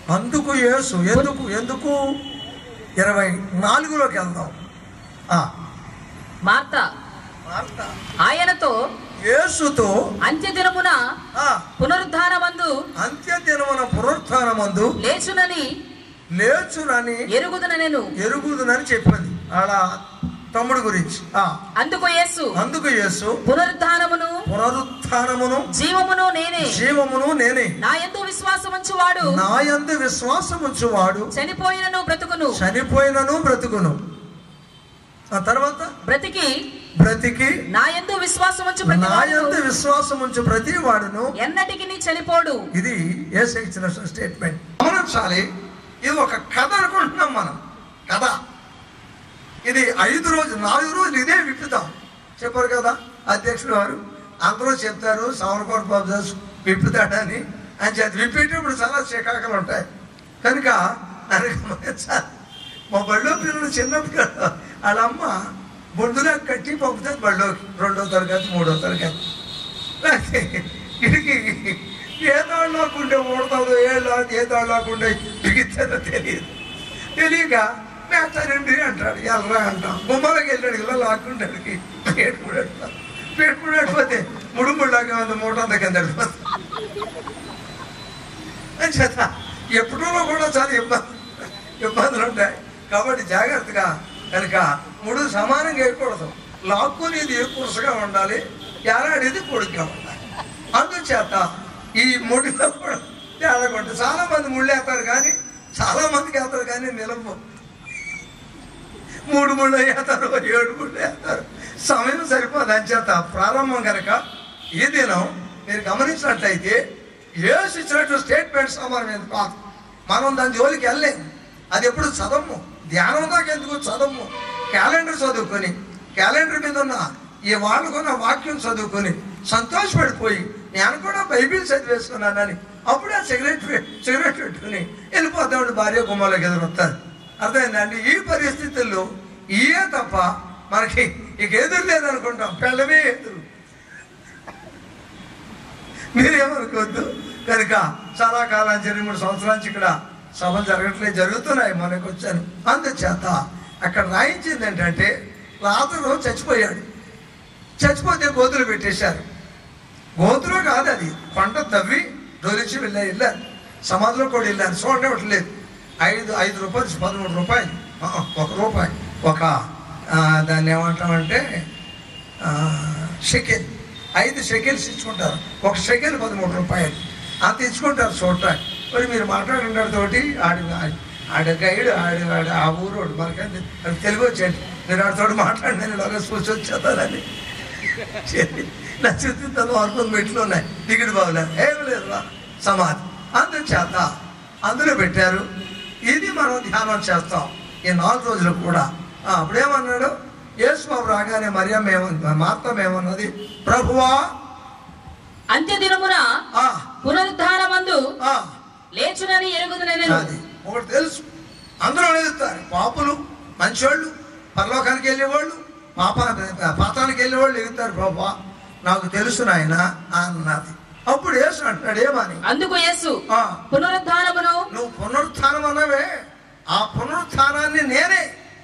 అందుకు యేసు ఎందుకు ఎందుకు ఇరవై నాలుగులోకి వెళ్దాం ఆ, మార్త మార్త ఆయనతో యేసుతో అంత్యదినమున ఆ, పునరుద్ధానమందు అంత్యదినమున పునరుత్థానమందు లేచునని లేచునని ఎరుగుదున నేను ఎరుగుదునని చెప్పింది అలా తమ్ముడు గురించి ఆ, అందుకు యేసు అందుకు యేసు పునరుద్ధానమును పునరుత్థానమును జీవమును నేనే జీవమును నేనే నా ఎందు విశ్వాసముంచువాడు నా యందు విశ్వాసముంచువాడు చనిపోయినను బ్రతుకును చనిపోయినను బ్రతుకును ఆ తర్వాత బ్రతికి బ్రతికి నా ఎందు విశ్వాసముంచు ప్రతి నా వాడును యందు విశ్వాసముంచు ప్రతి వాడును ఎన్నటికి నీ చనిపోడు ఇది ఏసై ఇచ్చిన స్టేట్మెంట్ గమనించాలి ఇది ఒక కథ అనుకుంటున్నాం మనం కథ ఇది ఐదు రోజులు నాలుగు రోజులు ఇదే విప్పుతాం చెప్పారు కదా అధ్యక్షుడు వారు అందరూ చెప్తారు సవరకోట బాబు దాస్ విప్పుతాడని అని చేతి విప్పేటప్పుడు చాలా చికాకులు ఉంటాయి కనుక నన్ను గమనించాలి మా బళ్ళో పిల్లలు చిన్నప్పుడు కదా వాళ్ళ అమ్మ బొడ్డులా కట్టి పంపుతుంది బళ్ళోకి రెండో తరగతి మూడో తరగతి ఇడికి ఏ తాడు లాక్కుంటే ఓడతాదో ఏ లా ఏ తాడు లాక్కుంటే బిగిస్తారో తెలియదు తెలియక మేస్తారండి అంటాడు ఎల్లరా అంటాం గుమ్మలోకి వెళ్ళాడు ఇలా లాక్కుంటాడికి పేటుకున్నాడు పేటుకున్నాడిపోతే ముడుముళ్ళగా ఉంది మూట అంత కింద అని చేత ఎప్పుడూ కూడా చాలా ఇబ్బంది ఇబ్బందులు ఉంటాయి కాబట్టి జాగ్రత్తగా కనుక మూడు సమానంగా వేయకూడదు లాక్కునేది పురుషగా ఉండాలి ఎలాడేది పొడుగ్గా ఉండాలి అందుచేత ఈ ముడిలో కూడా తేడా కొట్టి చాలా మంది ముళ్ళు వేస్తారు కానీ చాలా మందికి వేస్తారు కానీ నిలబో మూడు ముళ్ళు వేస్తారు ఏడు ముళ్ళు వేస్తారు సమయం సరిపోదు అంచేత ప్రారంభం కనుక ఈ దినం మీరు గమనించినట్లయితే ఏసు ఇచ్చినట్టు స్టేట్మెంట్ సమానం ఎందుకు కాదు మనం దాని జోలికి వెళ్ళలేము అది ఎప్పుడు చదవము ధ్యానం దాకా ఎందుకు చదవము క్యాలెండర్ చదువుకొని క్యాలెండర్ మీద ఉన్న ఈ వాళ్ళకున్న వాక్యం చదువుకొని సంతోషపడిపోయి నేను కూడా బైబిల్ చదివేసుకున్నానని అప్పుడే సిగరెట్ పె- సిగరెట్ పెట్టుకుని వెళ్ళిపోతాడు భార్య గుమ్మలోకి ఎదురొస్తారు అర్థమైందండి ఈ పరిస్థితుల్లో ఇయే తప్ప మనకి ఇక ఎదురు లేదనుకుంటాం పెళ్ళమే ఎదురు మీరేమనుకోవద్దు కనుక చాలా కాలం నుంచి మూడు సంవత్సరాల నుంచి ఇక్కడ సభలు జరగట్లేదు జరుగుతున్నాయి మనకు వచ్చాను అందుచేత అక్కడ రాయించింది ఏంటంటే రాత్రిలో చచ్చిపోయాడు చచ్చిపోతే గోతులు పెట్టేశారు గోతులో కాదు అది కొండ తవ్వి డొలిచి వెళ్ళారు వెళ్ళారు సమాధిలో కూడా వెళ్ళారు చూడండి ఇవ్వట్లేదు ఐదు ఐదు రూపాయలు పదమూడు రూపాయలు ఆ, ఒక రూపాయి ఒక ఆ, దాన్ని ఏమంటామంటే ఆ, షెకెల్ ఐదు షెకెల్స్ ఇచ్చుకుంటారు ఒక షెకెల్ పదమూడు రూపాయలు అంత ఇచ్చుకుంటారు చూడటానికి మరి మీరు మాట్లాడినాడు తోటి ఆడి ఆడ గైడ్ ఆడి ఆడి ఆ ఊరోడు మనకంటే అది తెలుగు వచ్చేది మీరు ఆడితోటి మాట్లాడిన ఇలాగ చూసి వచ్చేస్తారని చెప్పి నా చుట్టూ వరకు మెట్లు ఉన్నాయి టికెట్ బాగులేదు ఏం లేదు రా సమాధి అందుచేత అందులో పెట్టారు ఇది మనం ధ్యానం చేస్తాం ఈ నాలుగు రోజులు కూడా ఆ, అప్పుడేమన్నాడు యేసు బాబు రాగానే మరియమ్మ ఏమన్నది మార్తం ఏమన్నది ప్రభువా అంత్యదినమున ఆ, పునరుద్ధానమందు ఆ, లేచునని ఎరుగుదున నేను అది ఒకటి తెలుసు అందరూ ఎదుగుతారు పాపులు మంచోళ్ళు పరలోకానికి వెళ్ళేవాళ్ళు పాప పాతానికి వెళ్ళేవాళ్ళు ఎగుతారు ప్రభా నాకు తెలుసు నాయన అన్నది అప్పుడు యేసు అంటున్నాడు ఏమని అందుకు యేసు ఆ, పునరుద్ధానమును నువ్వు పునరుత్థానం అన్నవే ఆ పునరుత్థానాన్ని నేనే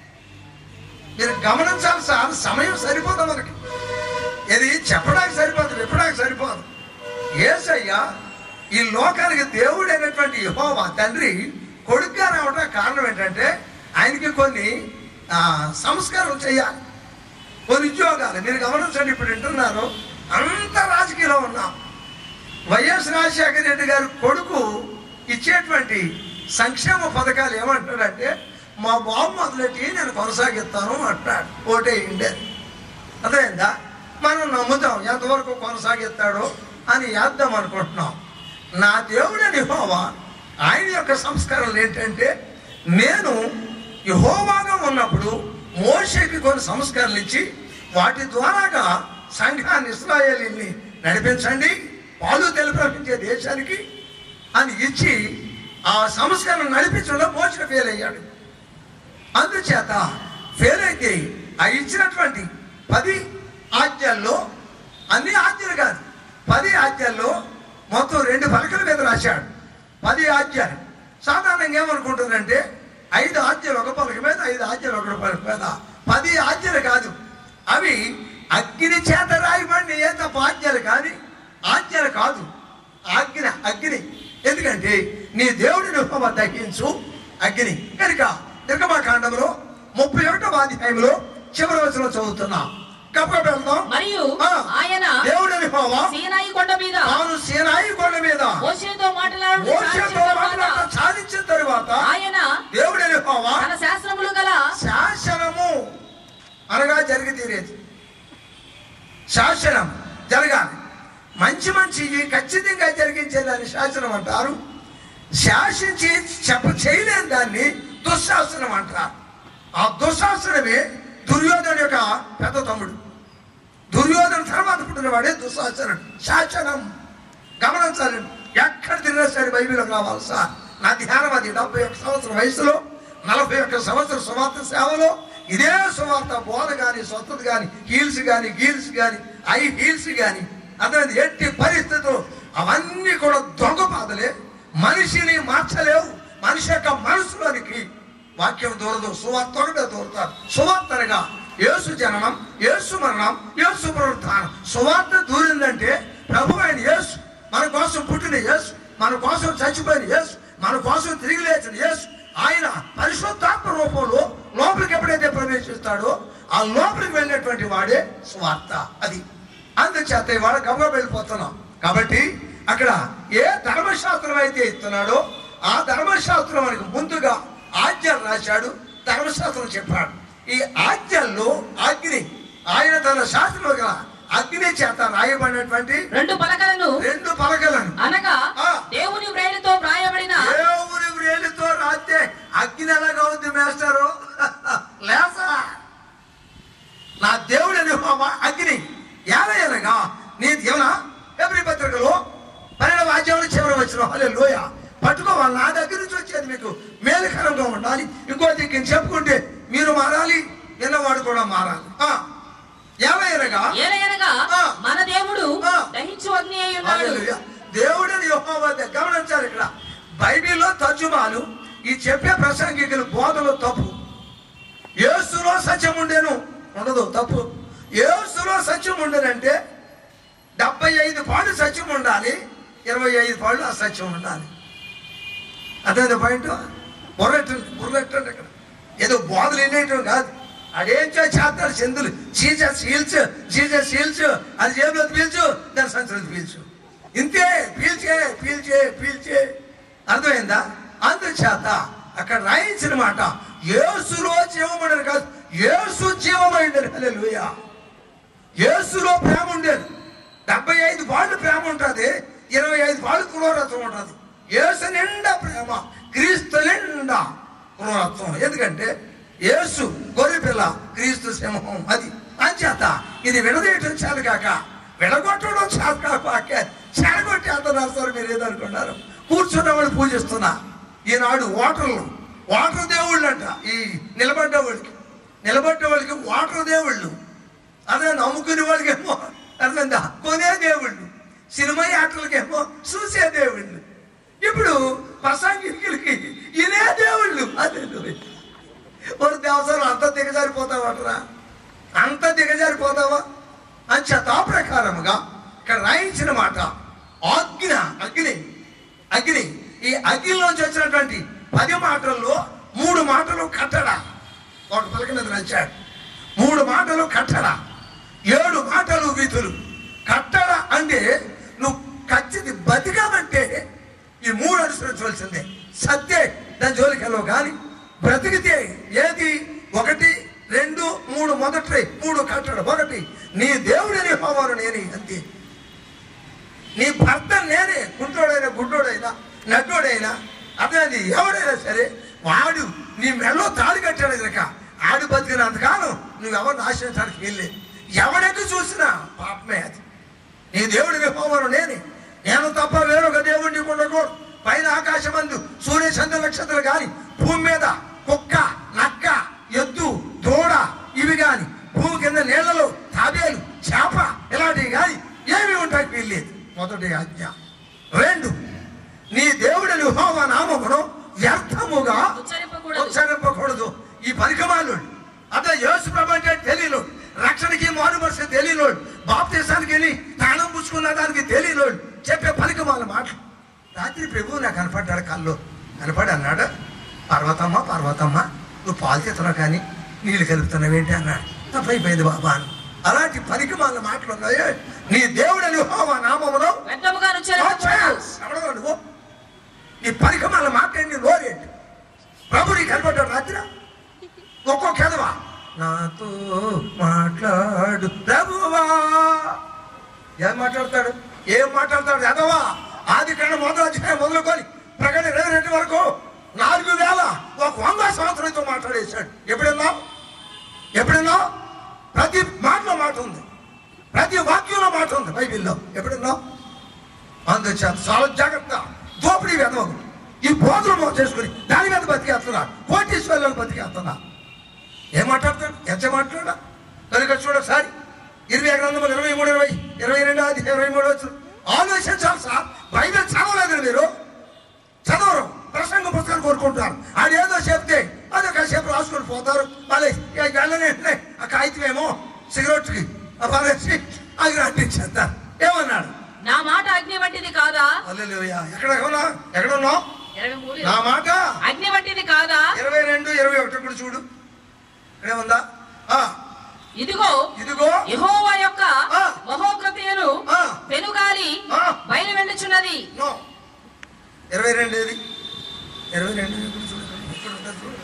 మీరు గమనించాల్సిన ఆ సమయం సరిపోదు మనకి ఇది చెప్పడానికి సరిపోదు విప్పడానికి సరిపోదు ఏసయ్య ఈ లోకానికి దేవుడైనటువంటి యెహోవా తండ్రి కొడుకుగా రావడానికి కారణం ఏంటంటే ఆయనకి కొన్ని ఆ, సంస్కారం చేయాలి కొన్ని ఉద్యోగాలు మీరు గమనించండి ఇప్పుడు వింటున్నారు అంత రాజకీయంలో ఉన్నాం వైఎస్ రాజశేఖర రెడ్డి గారి కొడుకు ఇచ్చేటువంటి సంక్షేమ పథకాలు ఏమంటాడంటే మా బాబు మొదలెట్టి నేను కొనసాగిస్తాను అంటాడు ఓటేయండి అని. అర్థమైందా మనం నమ్ముతాం ఎంతవరకు కొనసాగిస్తాడో అని వేద్దాం అనుకుంటున్నాం నా దేవుడని యెహోవా ఆయన యొక్క సంస్కారాలు ఏంటంటే నేను యహోవాగా ఉన్నప్పుడు మోషేకి కొన్ని సంస్కారాలు ఇచ్చి వాటి ద్వారాగా సంఘాన్ని ఇస్రాయేలీని నడిపించండి పాలు తెలిపించే దేశానికి అని ఇచ్చి ఆ సంస్కరణ నడిపించడంలో మోస ఫెయిల్ అయ్యాడు అందుచేత ఫెయిల్ అయితే ఆ ఇచ్చినటువంటి పది ఆజ్ఞల్లో అన్ని ఆజ్ఞలు కాదు పది ఆజ్ఞల్లో మొత్తం రెండు పలకల మీద రాశాడు పది ఆజ్ఞలు సాధారణంగా ఏమనుకుంటారంటే ఐదు ఆజ్ఞలు ఒక పలక మీద ఐదు ఆజ్ఞలు ఒక పలక మీద పది ఆజ్ఞలు కాదు అవి అగ్ని చేత రాయబడిన ఏ తప్ప ఆజ్ఞలు కానీ ఆజ్ఞలు కాదు ఆజ్ఞ అగ్ని ఎందుకంటే నీ దేవుడిని హోమ దహించు అగ్ని కనుక నిర్గమాకాండంలో ముప్పై ఒకటవ అధ్యాయంలో చివరి వచనం చదువుతున్నాం కాబట్టి వెళ్దాం మరియు ఆ, ఆయన దేవుడిని హోమ సీనాయి కొండ మీద తాను సేనాయి కొండ మీద మోషేతో మాట్లాడు మోషేతో మాట్లాడటం సాధించిన తరువాత ఆయన దేవుడిని హోమ తన శాస్త్రములు గల శాసనము అనగా జరిగి తీరేది శాసనం జరగాలి మంచి మంచి ఖచ్చితంగా జరిగించేదాన్ని శాసనం అంటారు శాసించి చెప్ప చేయలేని దాన్ని దుశ్శాసనం అంటారు ఆ దుశ్శాసనమే దుర్యోధన యొక్క పెద్ద తమ్ముడు దుర్యోధన తర్వాత పుట్టిన వాడే దుశ్శాసనుడు శాసనం గమనించాలి ఎక్కడ తిరిగినా సరే బైబిల్కి రావాలి సార్ నా ధ్యానం అది డెబ్బై ఒక్క సంవత్సరం వయసులో నలభై ఒక్క సంవత్సరం సువార్త సేవలో ఇదే సువార్త బోధ కానీ స్వస్థత కానీ హీల్స్ కానీ గీల్స్ కానీ ఐ హీల్స్ కానీ అతని ఎట్టి పరిస్థితులు అవన్నీ కూడా దొంగ పాదలే మనిషిని మార్చలేవు మనిషి యొక్క మనసులోనికి వాక్యం దూరదు సువార్త ఒకటే దూరుతారు సువార్త అనగా యేసు జననం యేసు మరణం యేసు పునరుద్ధానం సువార్త దూరిందంటే ప్రభు ఆయన యేసు మన కోసం పుట్టిన యేసు మన కోసం చచ్చిపోయిన యేసు మన కోసం తిరిగి లేచిన యేసు ఆయన పరిశుద్ధాత్మ రూపంలో లోపలికి ఎప్పుడైతే ప్రవేశిస్తాడో ఆ లోపలికి వెళ్ళినటువంటి వాడే స్వార్థ అది అందుచేత ఇవాళ గమ్మ వెళ్ళిపోతున్నాం కాబట్టి అక్కడ ఏ ధర్మశాస్త్రం అయితే ఇస్తున్నాడో ఆ ధర్మశాస్త్రం మనకు ముందుగా ఆజ్ఞలు రాశాడు ధర్మశాస్త్రం చెప్పాడు ఈ ఆజ్ఞల్లో అగ్ని ఆయన తన శాస్త్రంలో గల అగ్ని చేత రాయబడినటువంటి రెండు పలకలను రెండు పలకలను అనగా ఆ. దేవుని వ్రేలితో వ్రాయబడిన దేవుని వ్రేలితో రాస్తే అగ్ని ఎలాగా ఉంది మేస్టారు లేసా నా దేవుడని హోమ అగ్ని ఏలయనగా నీ దేవున ఎవరి పత్రికలో పన్నెండవ అధ్యాయంలో చివరి వచ్చిన హలే లోయ పట్టుకోవాలి నా దగ్గర నుంచి వచ్చేది మీకు మేలుకరంగా ఉండాలి ఇంకో దిక్కుని చెప్పుకుంటే మీరు మారాలి నిన్నవాడు కూడా మారాలి ఆ, ఏలయనగా ఏలయనగా ఆ. మన దేవుడు ఆ. దహించు అగ్ని అయి ఉన్నాడు హల్లెలూయా. దేవుడిని యెహోవా దగ్గర గమనించాలి ఇక్కడ బైబిల్లో తర్జుమాలు ఈ చెప్పే ప్రసంగికులు బోధలు తప్పు యేసులో సత్యం ఉండేను ఉండదు తప్పు యేసులో సత్యం ఉండనంటే డెబ్బై ఐదు పాళ్ళు సత్యం ఉండాలి ఇరవై ఐదు పాళ్ళు అసత్యం ఉండాలి అదే పాయింట్ బుర్రెట్టండి బుర్రెట్టండి ఇక్కడ ఏదో బోధలు వినేయటం కాదు అదేం చేస్తారు చందులు జీజస్ హీల్స్ జీజస్ హీల్స్ అది జేబులో పీల్చు దాని సంచులు పీల్చు ఇంతే పీల్చే పీల్చే పీల్చే అర్థమైందా అందుచేత అక్కడ రాయించిన మాట యేసులో జీవమడని కాదు యేసు జీవమైందని హల్లెలూయా యేసులో ప్రేమ ఉండేది డెబ్బై ఐదు పాళ్ళు ప్రేమ ఉంటుంది ఇరవై ఐదు పాళ్ళు క్రూరత్వం ఉంటుంది యేసు నిండా ప్రేమ క్రీస్తు నిండా క్రూరత్వం ఎందుకంటే యేసు గొర్రెపిల్ల క్రీస్తు సింహం అది అంచేత ఇది విడదీయటం చాలు కాక విడగొట్టడం చాలు కాక చెడగొట్టేస్తున్నారు సార్ మీరు ఏదనుకున్నారు కూర్చున్న వాళ్ళు పూజిస్తున్నా ఈనాడు ఓటర్లు ఓటర్ దేవుళ్ళు అంట ఈ నిలబడ్డ వాళ్ళకి నిలబడ్డ వాళ్ళకి ఓటర్ దేవుళ్ళు అదే నమ్ముకునే వాళ్ళకేమో అర్థందా కొనే దేవుళ్ళు సినిమా యాక్టర్లకేమో చూసే దేవుళ్ళు ఇప్పుడు ప్రసంగికులకి ఇదే దేవుళ్ళు అదే ఒక దేవసాలు అంత దిగజారిపోతావటరా అంత దిగజారిపోతావా అంచేత ఆ ప్రకారముగా ఇక్కడ రాయించిన మాట అగ్ని అగ్ని అగ్ని ఈ అగ్నిలోంచి వచ్చినటువంటి పది మాటల్లో మూడు మాటలు కట్టడ ఒక పలకనది నచ్చాడు మూడు మాటలు కట్టడ ఏడు మాటలు విధులు కట్టడ అంటే నువ్వు ఖచ్చిత బతికామంటే ఈ మూడు అనుసరించవలసిందే సత్తే దాని జోలికి వెళ్ళవు కానీ బ్రతికితే ఏది ఒకటి రెండు మూడు మొదటి మూడు కట్టడ ఒకటి నీ దేవుడిని హోమాను నేనే అంతే నీ భర్త నేనే కుంటోడైనా గుడ్డోడైనా నడ్డోడైనా అతని ఎవడైనా సరే వాడు నీ మెడలో తాడు కట్టాడు కనుక ఆడు బతికినంతకాలం నువ్వు ఎవరిని ఆశ్రయించడానికి వీల్లేదు ఎవడెక్కి చూసినా పాపమే అది నీ దేవుడిని హోమను నేనే నేను తప్ప వేరొక దేవుడిని ఉండకూడదు పైన ఆకాశమందు సూర్య చంద్ర నక్షత్రాలు కానీ భూమి మీద కుక్క నక్క ఎద్దు దూడ ఇవి కానీ భూమి కింద నీళ్లలో తాబేలు చేప ఇలాంటివి కానీ ఏమి ఉంటాయి వీల్లేదు మొదటి ఆజ్ఞ రెండు నీ దేవుడిని హోమ నామమును నేర్చుకున్న దానికి తెలియనోళ్ళు చెప్పే పలికి వాళ్ళ మాటలు రాత్రి ప్రభువు నాకు కనపడ్డాడు కళ్ళు కనపడి అన్నాడు పర్వతమ్మ పర్వతమ్మ నువ్వు పాలు తీస్తున్నావు కానీ నీళ్ళు కలుపుతున్నావు ఏంటి అన్నాడు తప్పైపోయింది బాబా అని అలాంటి పనికి వాళ్ళ మాటలు ఉన్నాయి నీ దేవుడని హోవా నామములో వ్యర్థముగా No నుచ్చరింపబడు chance. ఎవడో నువ్వు నీ పనికి వాళ్ళ మాట్లాడి నోరేంటి ప్రభు నీ కనపడ్డాడు రాత్రి ఒక్కో కదవా నాతో మాట్లాడు ప్రభువా ఏం మాట్లాడతాడు ఏం మాట్లాడతాడు ఎదవా ఆది కన్నా మొదలు అధ్యాయం మొదలుకొని ప్రకటన ఇరవై రెండు వరకు నాలుగు వేల ఒక వంద సంవత్సరంతో మాట్లాడేశాడు ఎప్పుడన్నా ఎప్పుడన్నా ప్రతి మాటలో మాట ఉంది ప్రతి వాక్యంలో మాట ఉంది బైబిల్లో ఎప్పుడన్నా అందుచేత చాలా జాగ్రత్త దోపిడీ వెదవం ఈ బోధన చేసుకుని దాని మీద బతికేస్తున్నా కోటీశ్వర్లను బతికేస్తున్నా ఏం మాట్లాడతాడు ఎంత మాట్లాడా కనుక చూడసారి ఇరవై గ్రంథములు ఇరవై మూడు ఇరవై ఇరవై రెండు అది ఇరవై మూడు వచ్చు ఆలోచించాలి సార్ బైబిల్ చదవలేదు మీరు చదవరు ప్రసంగ పుస్తకాలు కోరుకుంటారు అది ఏదో చెప్తే అదో కాసేపు రాసుకొని పోతారు మళ్ళీ ఇక వెళ్ళని వెంటనే ఆ కాగితం ఏమో సిగరెట్కి ఆ పారేసి అది అంటించేస్తారు ఏమన్నాడు నా మాట అగ్ని వంటిది కాదా హల్లెలూయా. ఎక్కడ ఉన్నా ఎక్కడ ఉన్నావు ఇరవై మూడు నా మాట అగ్ని వంటిది కాదా ఇరవై రెండు ఇరవై ఒకటి కూడా చూడు ఇక్కడే ఉందా ఆ, ఇదిగో ఇదిగో యెహోవా యొక్క ఆ. మహోగ్రతయను ఆ. పెనుగాలి ఆ. బయలు వెళ్ళుచున్నది నో ఇరవై రెండు ఏది ఇరవై రెండు ఇప్పుడు చూడు ఇక్కడ ఉంటుంది చూడు.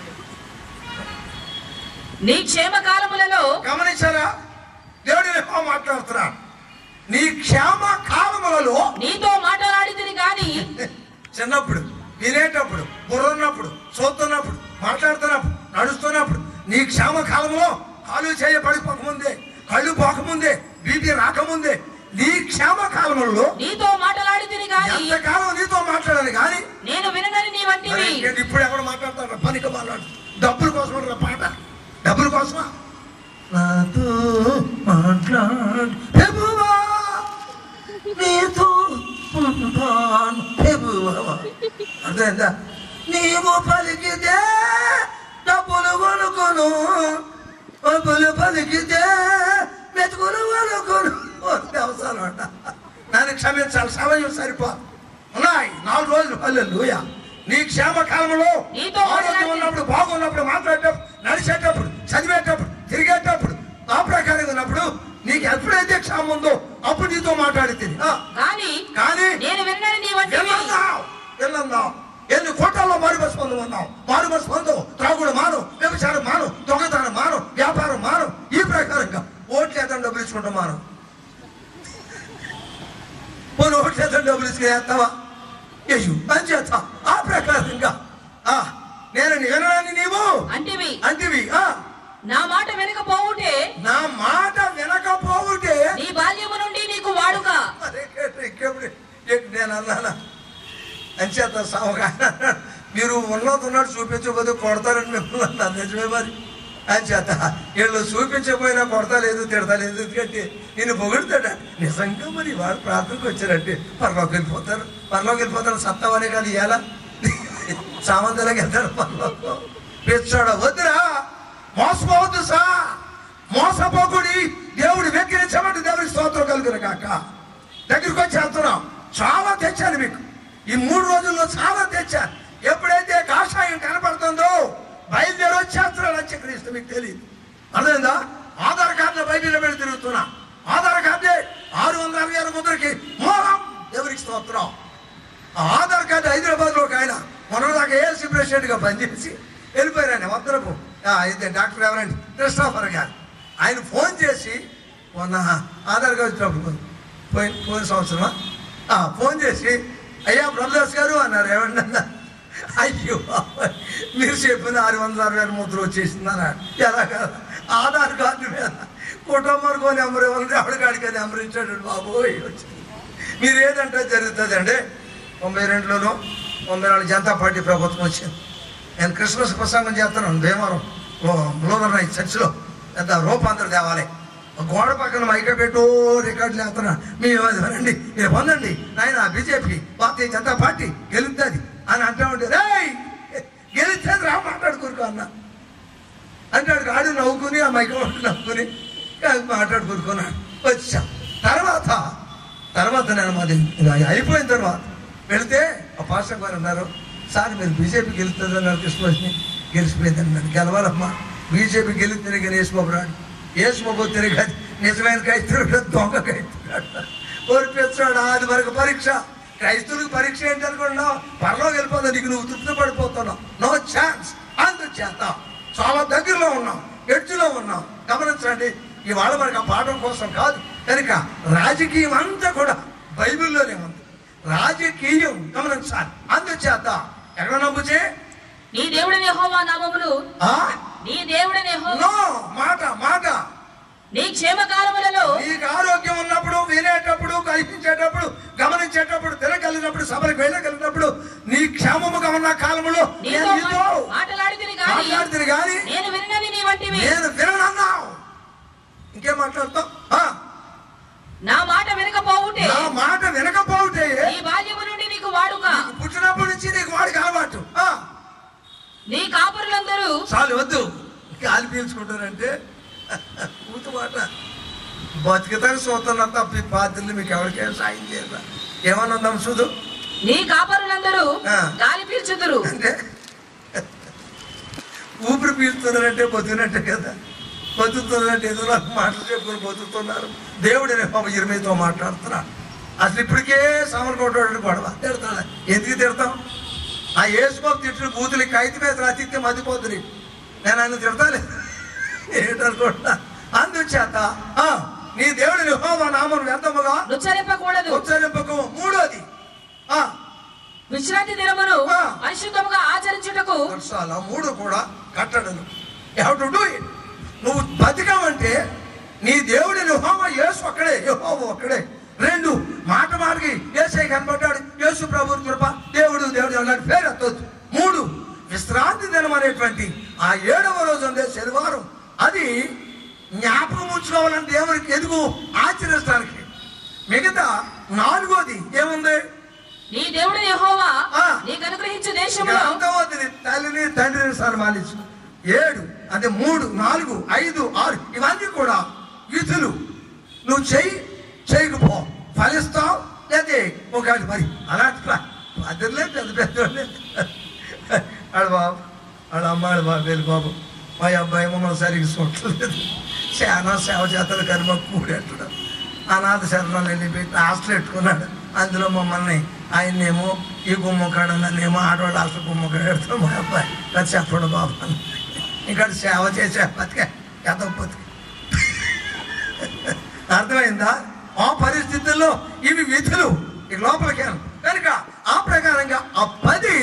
నీ క్షేమ కాలములలో గమనించారా దేవుడిని ఏమో మాట్లాడుతున్నాడు నీ క్షేమ కాలములలో నీతో మాట్లాడితిని గాని చిన్నప్పుడు వినేటప్పుడు బుర్రున్నప్పుడు చూస్తున్నప్పుడు మాట్లాడుతున్నప్పుడు నడుస్తున్నప్పుడు నీ క్షేమ కాలంలో కాలు చేయ పడిపోకముందే కళ్ళు పోకముందే బీపీ రాకముందే నీ క్షేమ కాలంలో నీతో మాట్లాడితిని గాని ఎంతకాలం నీతో మాట్లాడాలి కానీ నేను విననని నీ మరి వంటివి ఇంకేంటి ఇప్పుడు ఎవరు మాట్లాడతారు పనికి మాట్లాడు డబ్బుల కోసం రా పాట డబ్బుల కోసమా నాతో మాట్లాడు ప్రభువా నీతో ఉంటాను ప్రభువా అర్థమైందా నీవు పలికితే డబ్బులు కొనుకొను డబ్బులు పలికితే మెతుకులు కొనుకొను అవసరం అంట నన్ను క్షమించాలి సమయం సరిపో ఉన్నాయి నాలుగు రోజులు పల్లెలు నీ క్షేమ కాలంలో నీతో ఆరోగ్యం మాట్లాడి- ఉన్నప్పుడు బాగున్నప్పుడు మాట్లాడేటప్పుడు నడిచేటప్పుడు చదివేటప్పుడు తిరిగేటప్పుడు ఆ ప్రకారంగా ఉన్నప్పుడు నీకు ఎప్పుడైతే క్షేమం ఉందో అప్పుడు నీతో మాట్లాడితే గాని కానీ నేను విననని నీ వంటివి వెళ్ళన్నావు వెళ్ళన్నావు ఎన్ని కోట్లలో మారుబస్ పొందు ఉన్నావు మారుబస్ పొందు త్రాగుడు మాను వ్యభిచారం మాను దొంగతనం మాను వ్యాపారం మాను ఈ ప్రకారంగా ఓట్లు ఎత్తాను డబ్బులు ఇచ్చుకుంటాం మాను పోనీ ఓట్లు ఎత్తాను డబ్బులు ఇచ్చుకుని వేస్తావా అయ్యో అని చేస్తా ఆ ప్రకారంగా ఆ నేను వినడాన్ని నీవు అంటివి అంటివి ఆ నా మాట వెనకపోవుటే నా మాట వినకపోవుటే నీ బాల్యము నుండి నీకు వాడుగా అరే ఇంకెప్పుడు ఇంక నేను అన్నానా అంచేత సామగా మీరు ఉన్నది ఉన్నట్టు చూపించకపోతే కొడతారని మిమ్మల్ని అన్నారు నిజమే మరి అంచేత వీళ్ళు చూపించకపోయినా కొడతలేదు తిడతలేదు ఎందుకంటే నేను పొగుడతాడా నిజంగా మరి వాళ్ళు ప్రార్థనకు వచ్చారంటే పరలోకి వెళ్ళిపోతారు పరలోకి వెళ్ళిపోతారు సత్తావనే కాదు ఇవాళ సామంతులకు వెళ్తాడు పరలోకం పిచ్చాడు వద్దురా మోసపోవద్దు సా మోసపోకుడి దేవుడు వెక్కిరించమంటే దేవుడికి స్తోత్రం కలుగురు కాక దగ్గరికి వచ్చి వెళ్తున్నాం చాలా తెచ్చాను మీకు ఈ మూడు రోజుల్లో చాలా తెచ్చాను ఎప్పుడైతే కాషాయం కనపడుతుందో బయలుదేరి వచ్చేస్తున్నాడు అంత్యక్రీస్తు మీకు తెలియదు అర్థమైందా ఆధార్ కార్డులో బయట పెట్టి తిరుగుతున్నా ఆధార్ కార్డే ఆరు వందల అరవై ఆరు ముద్రకి మూలం దేవుడికి స్తోత్రం ఆ ఆధార్ కార్డు హైదరాబాద్ లో ఒక ఆయన మొన్నదాకా ఏఎల్సీ ప్రెసిడెంట్ గా పనిచేసి వెళ్ళిపోయారు వద్దరపు అయితే డాక్టర్ ఎవరండి క్రిస్టాఫర్ గారు ఆయన ఫోన్ చేసి మొన్న ఆధార్ కార్డు వచ్చినప్పుడు పోయిన పోయిన సంవత్సరమా ఆ, ఫోన్ చేసి అయ్యా బ్రదర్స్ గారు అన్నారు ఏమండి అన్నారు అయ్యో బాబోయ్, మీరు చెప్పిన ఆరు వందల అరవై ఆరు ముద్ర వచ్చేసిందన్న ఎలాగా ఆధార్ కార్డు మీద కుటుంబానికి నెంబర్ ఇవ్వాలంటే ఆవిడ కాడికి నెంబర్ ఇచ్చాడు బాబోయ్ వచ్చింది మీరు ఏదంటే జరుగుతుంది అండి తొంభై రెండులోనూ తొంభై నాలుగు జనతా పార్టీ ప్రభుత్వం వచ్చింది నేను క్రిస్మస్ ప్రసంగం చేస్తున్నాను భీమవరం లోదర్ చర్చిలో పెద్ద రూపాంతర దేవాలయం ఒక గోడ పక్కన మైక పెట్టు రికార్డులు వేస్తున్నా మీ రండి మీరు పొందండి నాయన బీజేపీ భారతీయ జనతా పార్టీ గెలుస్తుంది అని అంటా ఉంటే రేయ్ గెలిస్తే రా మాట్లాడుకోరుకో అన్న అంటాడు ఆడు నవ్వుకుని ఆ మైక నవ్వుకుని మాట్లాడుకున్నాడు వచ్చాం తర్వాత తర్వాత తర్వాత నేను మాది ఇది అయిపోయిన తర్వాత వెళితే ఆ పాస్టర్ గారు అన్నారు సార్ మీరు బీజేపీకి గెలుస్తుంది అన్నారు కృష్ణని గెలిచిపోయింది అన్నారు గెలవాలమ్మా బీజేపీ గెలిస్తేనే కానీ యేసుబాబు రాడు యేసుబాబు తిరిగి కాదు నిజమైన క్రైస్తవుడు దొంగ క్రైస్తవుడు ఓడిపించాడు అది వరకు పరీక్ష క్రైస్తవులకు పరీక్ష ఏంటి అనుకున్నావు పరలో వెళ్ళిపోతావు నీకు నువ్వు తృప్తి పడిపోతున్నావు నో ఛాన్స్ అందుచేత చాలా దగ్గరలో ఉన్నాం ఎడ్జ్లో ఉన్నాం గమనించండి ఇవాళ మనకు ఆ పాఠం కోసం కాదు కనుక రాజకీయం అంతా కూడా బైబిల్లోనే ఉంది రాజకీయం గమనించాలి అందుచేత ఎక్కడ నమ్ముచే నీ దేవుడని యెహోవా నామములు ఆ? నీ దేవుడని యెహోవా నో మాట మాట నీ క్షేమకాలములలో నీకు ఆరోగ్యం ఉన్నప్పుడు వినేటప్పుడు గ్రహించేటప్పుడు గమనించేటప్పుడు తిరగలిగినప్పుడు సభలకు వెళ్ళగలిగినప్పుడు నీ క్షేమముగా ఉన్న కాలంలో నేను నీతో నీతో మాట్లాడితిని గాని మాట్లాడుతుంది కానీ నేను విన్నది నీ వంటివి నేను విననన్నావు ఇంకేం మాట్లాడతావు ఆ, నా మాట వినకపోవుటే నా మాట వినకపోతే నీ బాల్యము నుండి నీకు వాడుగా నీకు పుట్టినప్పటి నుంచి నీకు వాడికి అలవాటు ఆ, నీ కాపురులందరూ చాలు వద్దు గాలి పీల్చుకుంటారంటే కూతు మాట బతుకుతానికి సూతన్న తప్ప ఈ పాత్రలు మీకు ఎవరికైనా సాయం చేయరా ఏమన్నా ఉందాం చూదు నీ కాపరులందరూ ఆ. గాలి పీల్చుదురు అంటే ఊపిరి పీల్చుతున్నారంటే బతుకున్నట్టే కదా బతుకుతున్నారంటే ఏదో నాకు మాటలు చెప్పుకొని బతుకుతున్నారు దేవుడు పాప ఇరవైతో మాట్లాడుతున్నాడు అసలు ఇప్పటికే సమర్ కొట్టాడు గొడవ తిడతాడు ఎందుకు తిడతాం ఆ యేసుబాబు తిట్టిన బూతులు కైతి మీద రాతిస్తే మతిపోతుంది నేను ఆయన తిడతాలే ఏంటనుకుంటా అందుచేత ఆ, నీ దేవుడిని హోమ నామం వ్యర్థముగా నుచ్చరింపకూడదు ఉచ్చరింపకు మూడోది ఆ విశ్రాంతి దినమును ఆ. పరిశుద్ధముగా ఆచరించుటకు వర్షాల మూడు కూడా కట్టడలు హ్యావ్ టు డూ ఇట్ నువ్వు బతికావంటే నీ దేవుడి యెహోవా యేసు ఒక్కడే యెహోవా ఒక్కడే రెండు మాట మాటకి యేసై కనబడ్డాడు యేసు ప్రభు కృప దేవుడు దేవుడు అన్నాడు పేరు ఎత్తొద్దు మూడు విశ్రాంతి దినం అనేటువంటి ఆ ఏడవ రోజు ఉండే శనివారం అది జ్ఞాపకం ఉంచుకోవాలని దేవునికి ఎదుగు ఆచరించడానికి మిగతా నాలుగోది ఏముంది నీ దేవుడు యెహోవా ఆ. నీకు అనుగ్రహించు ఇంకా దేశంలో అంతవద్దని తల్లిని తండ్రిని సన్మానించు ఏడు అంటే మూడు నాలుగు ఐదు ఆరు ఇవన్నీ కూడా విధులు నువ్వు చెయ్యి చేయకపో ఫలిస్తావు లేదే ఒకటి మరి అలాంటి ప- పద్ధతులే పెద్ద పెద్ద ఆడ బాబు ఆడ అమ్మాయి బాబు వెళ్ళి బాబు మా అబ్బాయి మమ్మల్ని సరిగ్గా చూడలేదు చాలా సేవ చేతలు కనుమ కూడేట్టుడు అనాథ శరణాలు వెళ్ళి పెట్టి హాస్టల్ పెట్టుకున్నాడు అందులో మమ్మల్ని ఆయన్నేమో ఈ గుమ్మ కాడ నన్నేమో ఆడవాళ్ళు హాస్టల్ గుమ్మ కాడ పెడతాం మా అబ్బాయి అది చెప్పడు బాబు అని. ఇక్కడ సేవ చేసే బతికే ఎంత బతికే అర్థమైందా ఆ పరిస్థితుల్లో ఇవి విధులు ఇక లోపలికి వెళ్ళను. కనుక ఆ ప్రకారంగా ఆ పది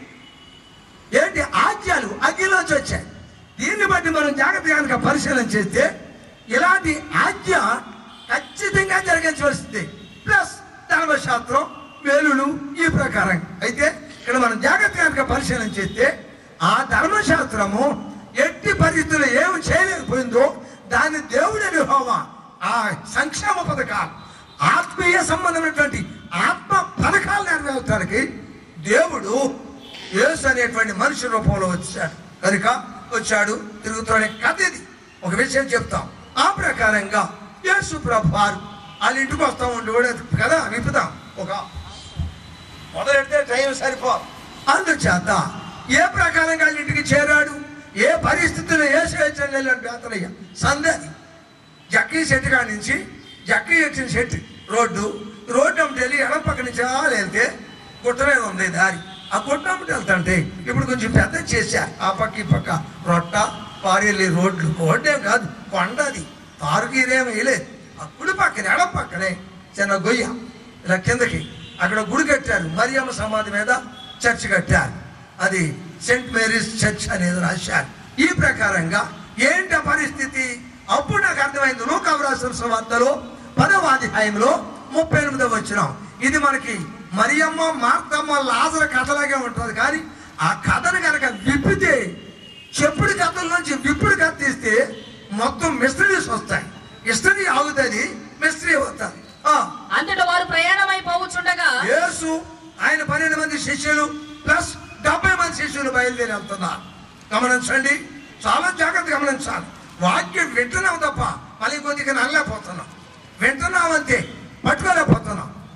ఏంటి ఆజ్యాలు అగ్నిలోంచి వచ్చాయి దీన్ని బట్టి మనం జాగ్రత్తగా కనుక పరిశీలన చేస్తే ఇలాంటి ఆజ్ఞ ఖచ్చితంగా జరిగించవలసింది ప్లస్ ధర్మశాస్త్రం వేలులు ఈ ప్రకారం అయితే ఇక్కడ మనం జాగ్రత్తగా కనుక పరిశీలన చేస్తే ఆ ధర్మశాస్త్రము ఎట్టి పరిస్థితుల్లో ఏమి చేయలేకపోయిందో దాని దేవుడని హోమా ఆ సంక్షేమ పథకాలు ఆత్మీయ సంబంధమైనటువంటి ఆత్మ పథకాలు నెరవేర్చడానికి దేవుడు యేసు అనేటువంటి మనిషి రూపంలో వచ్చాడు కనుక వచ్చాడు తిరుగుతున్న కథ ఇది ఒక విషయం చెప్తాం ఆ ప్రకారంగా యేసు ప్రభు వారు వాళ్ళ ఇంటికి వస్తాం ఉండి కదా విప్పుదాం ఒక మొదలెడితే టైం సరిపో అందుచేత ఏ ప్రకారంగా వాళ్ళ ఇంటికి చేరాడు ఏ పరిస్థితుల్లో ఏ స్వేచ్ఛ వెళ్ళాడు బేతలయ్య సందేహం జక్కీ చెట్టు కాడి నుంచి జక్కీ వచ్చిన చెట్టు రోడ్డు రోడ్డు అమ్మటి వెళ్ళి ఎడం పక్క నుంచి అలా వెళ్తే గుట్ట మీద ఉంది దారి ఆ గుట్ట అమ్మటి వెళ్తుంటే ఇప్పుడు కొంచెం పెద్ద చేశారు ఆ పక్క ఈ పక్క రొట్ట పారేలి రోడ్లు రోడ్డేం కాదు కొండది తారుగీరేం వేయలేదు ఆ కుడి పక్కన ఎడం పక్కనే చిన్న గొయ్య ఇలా కిందకి అక్కడ గుడి కట్టారు మరియమ్మ సమాధి మీద చర్చ్ కట్టారు అది సెంట్ మేరీస్ చర్చ్ అనేది రాశారు ఈ ప్రకారంగా ఏంటి ఆ పరిస్థితి అప్పుడు నాకు అర్థమైంది లోకవరాసిన వార్తలో పదవ అధ్యాయంలో ముప్పై ఎనిమిదవ వచ్చినాం ఇది మనకి మరియమ్మ మార్తమ్మ లాజర కథలాగే ఉంటుంది కానీ ఆ కథను కనుక విప్పితే చెప్పుడు కథల నుంచి విప్పుడు కథ తీస్తే మొత్తం మిస్టరీస్ వస్తాయి మిస్టరీ ఆగుతుంది మిస్టరీ వస్తుంది ఆ, అంతటా వారు ప్రయాణమై పోవుచుండగా యేసు ఆయన పన్నెండు మంది శిష్యులు ప్లస్ డెబ్బై మంది శిష్యులు బయలుదేరి వెళ్తున్నారు గమనించండి చాలా జాగ్రత్త గమనించాలి వాక్యం వింటున్నాం తప్ప మళ్ళీ కొద్దిగా నల్లలేకపోతున్నాం వింటున్నాం అంతే పట్టుకోలేకపోతున్నాం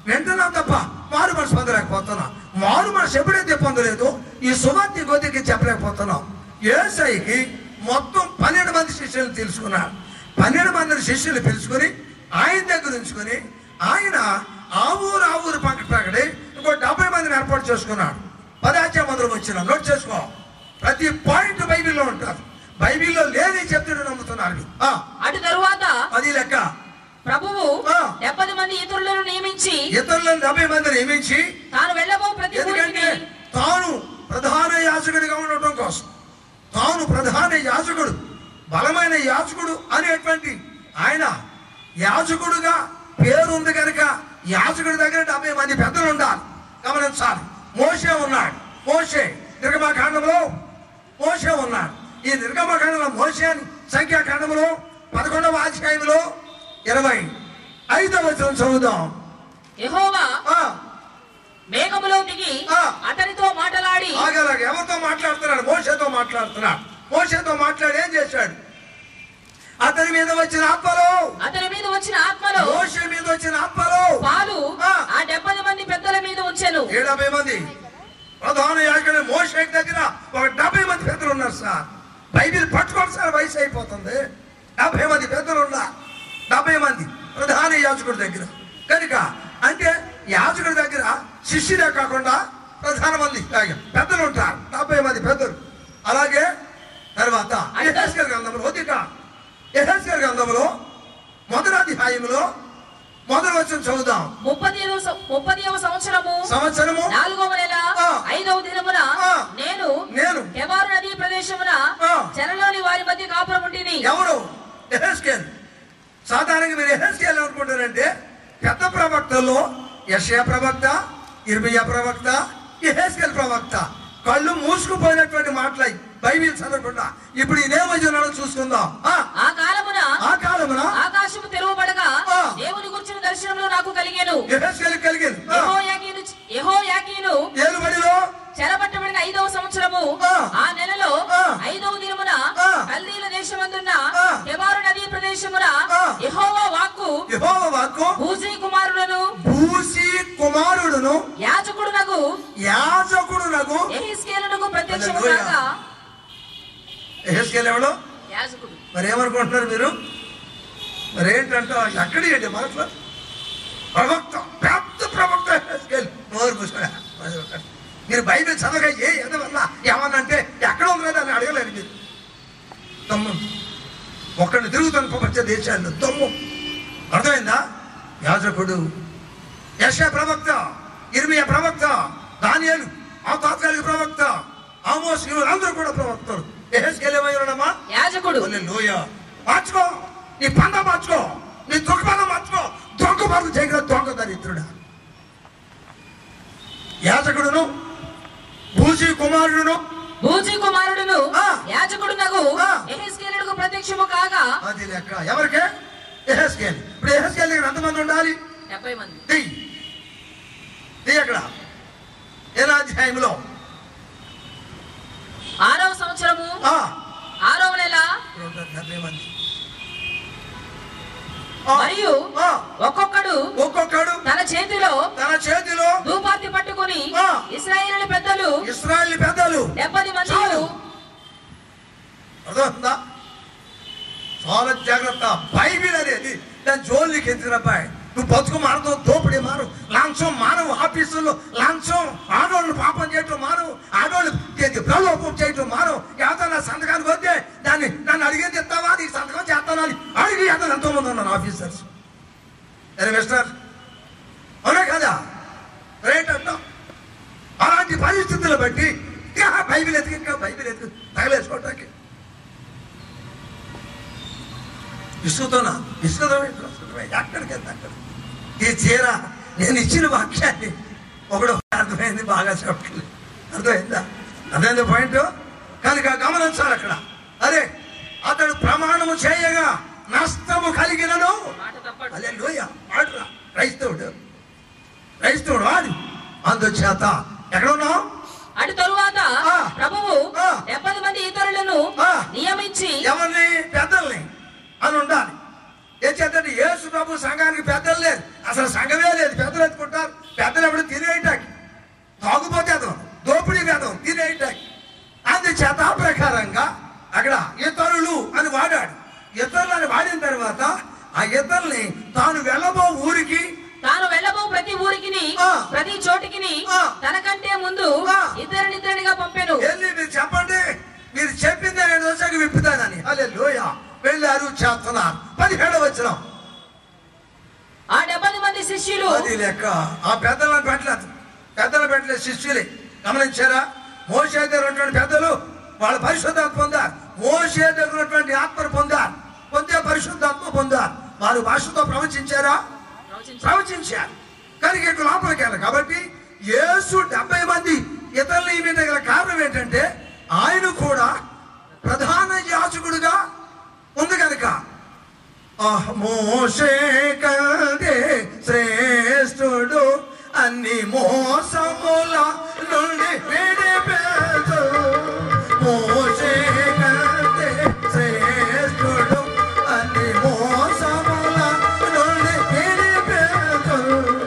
వింటున్నాం తప్ప మారు మనసు పొందలేకపోతున్నాం మారు మనసు ఎప్పుడైతే పొందలేదో ఈ సువార్తి గోతికి చెప్పలేకపోతున్నాం ఏసైకి మొత్తం పన్నెండు మంది శిష్యులు తెలుసుకున్నాడు పన్నెండు మంది శిష్యులు పిలుచుకొని ఆయన దగ్గర ఉంచుకొని ఆయన ఆ ఊరు ఆ ఊరు పక్క పక్కడి ఇంకో డెబ్బై మందిని ఏర్పాటు చేసుకున్నాడు పదార్థ మందిరం వచ్చిన నోట్ చేసుకో ప్రతి పాయింట్ బైబిల్లో ఉంటారు బైబిల్లో లేని చెప్తుడు నమ్ముతున్నారు ఆ, అటు తరువాత అది లెక్క ప్రభువు ఆ. డెబ్బది మంది ఇతరులను నియమించి ఇతరులను డెబ్బై మందిని నియమించి తాను వెళ్ళబో ప్రతి ఎందుకంటే ఊరికి తాను ప్రధాన యాజకుడిగా ఉండటం కోసం తాను ప్రధాన యాజకుడు బలమైన యాజకుడు అనేటువంటి ఆయన యాజకుడుగా పేరు ఉంది కనుక యాజకుడి దగ్గర డెబ్బై మంది పెద్దలు ఉండాలి గమనించాలి మోసే ఉన్నాడు మోసే నిర్గమాకాండంలో మోసే ఉన్నాడు ఈ నిర్గమకాండంలో మోసే అని సంఖ్యాకాండంలో పదకొండవ అధ్యాయంలో ఇరవై ఐదవ వచనం చదువుదాం యెహోవా ఆ, మేఘములో దిగి ఆ. అతనితో మాటలాడి ఆగలాగా ఎవరితో మాట్లాడుతున్నాడు మోసతో మాట్లాడుతున్నాడు మోసతో మాట్లాడి ఏం చేశాడు అతని మీద వచ్చిన ఆత్మలో అతని మీద వచ్చిన ఆత్మలో మోస మీద వచ్చిన ఆత్మలో పాలు ఆ. ఆ డెబ్బది మంది పెద్దల మీద ఉంచెను ఏడభై మంది ప్రధాన యాజకుడు మోస దగ్గర ఒక డెబ్బై మంది పెద్దలు ఉన్నారు సార్ బైబిల్ పట్టుకోండి సార్ వయసు అయిపోతుంది డెబ్బై మంది పెద్దలు ఉన్నారు డెబ్బై మంది ప్రధాన యాజకుడి దగ్గర కనుక అంటే యాజకుడి దగ్గర శిష్యుడే కాకుండా ప్రధాన మంది పెద్దలు ఉంటారు డెబ్బై మంది పెద్దలు అలాగే తర్వాత ఎహెస్కేల్ గ్రంథంలో వదిక ఎహెస్కేల్ గ్రంథంలో మొదటి అధ్యాయంలో మొదటి వచ్చిన చదువుదాం ముప్పదివ ముప్పదివ సంవత్సరము సంవత్సరము నాలుగవ నెల ఆ. ఐదవ దినమున ఆ. నేను నేను కెబారు నదీ ప్రదేశమున ఆ. చెరలోని వారి మధ్య కాపురం ఉంటిని ఎవరు ఎహెస్కేల్ సాధారణంగా మీరు ఎహెస్కేల్ అనుకుంటారంటే పెద్ద ప్రవక్తల్లో యషయా ప్రవక్త ఇర్మియా ప్రవక్త ఎహెస్కేల్ ప్రవక్త కళ్ళు మూసుకుపోయినటువంటి మాటలై బైబిల్ చదవకుండా ఇప్పుడు ఈ నేమజనాలు చూసుకుందాం ఆ, ఆ కాలమున ఆ కాలమున ఆకాశము తెరవబడగా ఆ. దేవుని గురించిన దర్శనంలో నాకు కలిగేను ఎహెస్కేల్ కలిగింది ఆ, యెహోయాకీను యెహోయాకీను ఏలుబడిలో చెరబట్టబడిన ఐదవ సంవత్సరము ఆ. ఆ నెలలో ఆ. ఐదవ దినమున ఆ. కల్దీల దేశమందున్న ఆ. కెబారు నదీ ప్రదేశమున ఆ. యెహోవా వాక్కు యెహోవ వాక్కు భూజీ కుమారులను భూసి కుమారుడును యాజకుడునకు యాజకుడునకు ఎహిస్కేలునకు ప్రత్యక్షము హల్లెలూయా. కాగా ఎహెస్కేల్ ఎవడు యాజకుడు మరి ఏమనుకుంటున్నారు మీరు మరి ఏంటంటే ఎక్కడి ఏంటి మాటలు ప్రవక్త పెద్ద ప్రవక్త ఎహెస్కేల్ నోరు మూసుకోడా మీరు బైబిల్ చదవగా ఏ ఎదవన్నా ఏమన్నంటే ఎక్కడ ఉంది కదా అని అడగలేరు మీరు దమ్ము ఒక్కడిని తిరుగుతాను ప్రపంచ దేశాల్లో దమ్ము అర్థమైందా యాజకుడు యశ ప్రవక్త ఇర్మియా ప్రవక్త దానియాలు ఆ తాత్కాలిక ప్రవక్త ఆమోస్ అందరూ కూడా ప్రవక్తలు ఎహెస్కేల్ ఏమయ్యాడమ్మా యాజకుడు లోయ మార్చుకో నీ పంద మార్చుకో నీ దొంగ మార్చుకో దొంగ పనులు చేయగల దొంగ దరిద్రుడా యాజకుడును భూజీ కుమారుడును భూజీ కుమారుడును ఆ. యాజకుడునకు ఆ. ఎహిస్కేలునకు ప్రత్యక్షము కాగా అది లెక్క ఎవరికే ఎహెస్కేల్ ఇప్పుడు ఎహెస్కేల్ దగ్గర ఎంతమంది ఉండాలి డెబ్బై మంది ది ది అక్కడ ఏ అధ్యాయంలో ఆరవ సంవత్సరము ఆ, ఆరవ నెల ఇక్కడ ఉంటారు డెబ్బై మంది ఆ, మరియు ఆ, ఒక్కొక్కడు ఒక్కొక్కడు తన చేతిలో తన చేతిలో ధూపార్తి పట్టుకుని ఆ. ఇస్రాయేలు పెద్దలు ఇస్రాయల్ పెద్దలు డెబ్బది మంది చాలు. అర్థమవుతుందా చాలా జాగ్రత్త బైబిల్ అనేది దాని జోలికి ఎత్తినబ్బాయి నువ్వు బతుకు మారదు దోపిడీ మారు లాంఛం మానవు ఆఫీసుల్లో లాంఛం ఆడవాళ్ళు పాపం చేయటం మానవు ఆడవాళ్ళు ఏంటి ప్రలోభం చేయటం మానవు ఏదైనా సంతకానికి వస్తే దాన్ని నన్ను అడిగేది చెప్తావా నీకు సంతకం చేస్తాను అని అడిగి అతను ఎంతో మంది ఉన్నారు ఆఫీసర్స్ అరే మిస్టర్ అవునా కదా రైట్ అంటాం అలాంటి పరిస్థితులు బట్టి ఇంకా బైబిల్ ఎతికి ఇంకా బైబిల్ ఎతికి తగలేసుకోవటానికి ఇసుకుతోనా ఇసుకుతో ఎక్కడికి వెళ్తా అక్కడ ఈ చీర నేను ఇచ్చిన వాక్యాన్ని ఒకడు అర్థమైంది బాగా చెప్పట్లేదు అర్థమైందా అర్థమైంది పాయింట్ కనుక గమనించాలి అక్కడ అదే అతడు ప్రమాణము చేయగా నష్టము కలిగినను మాట తప్పడు అదే లోయ వాడురా క్రైస్తవుడు క్రైస్తవుడు వాడు అందుచేత ఎక్కడ ఉన్నావు అటు తరువాత ఆ. ప్రభువు ఆ. డెబ్బది మంది ఇతరులను ఆ. నియమించి ఎవరిని పెద్దల్ని అని ఉండాలి ఏం చేద్దంటే యేసు ప్రభు సంఘానికి పెద్దలు లేదు అసలు సంఘమే లేదు పెద్దలు ఎత్తుకుంటారు చేత ఆ ప్రకారంగా అక్కడ ఇతరులు అని వాడాడు ఇతరులు అని వాడిన తర్వాత ఆ ఇతరుల్ని తాను వెళ్ళబో ఊరికి తాను వెళ్ళబో ప్రతి ఊరికిని ఆ. ప్రతి చోటికిని ఆ. తనకంటే ముందు ఆ. ఇద్దరినిద్దరినిగా పంపెను వెళ్ళి మీరు చెప్పండి మీరు చెప్పిందే నేను వచ్చాక విప్పుతానని అలే లోయ వెళ్ళారు చేస్తున్నారు పదిహేడు వచ్చిన ఆ డెబ్బై మంది శిష్యులు అది లెక్క ఆ పెద్దలను పెట్టలేదు పెద్దలు పెట్టలేదు శిష్యులే గమనించారా మోసే దగ్గర ఉన్నటువంటి పెద్దలు వాళ్ళ పరిశుద్ధాత్మ పొందారు మోసే దగ్గర ఉన్నటువంటి ఆత్మను పొందారు పొందే పరిశుద్ధాత్మ పొందారు వారు భాషతో ప్రవచించారా ప్రవచించారు కానీ ఇక్కడ లోపలికి వెళ్ళాలి కాబట్టి యేసు డెబ్బై మంది ఇతరులు ఈ మీద గల కారణం ఏంటంటే ఆయన కూడా ప్రధాన యాచకుడుగా ఉంది కనుక ఆహ్ మోషే కంటే శ్రేష్ఠుడు అన్ని మోసముల నుండి విడిపెడు మోషే కంటే శ్రేష్ఠుడు అన్ని మోసముల నుండి విడిపెడు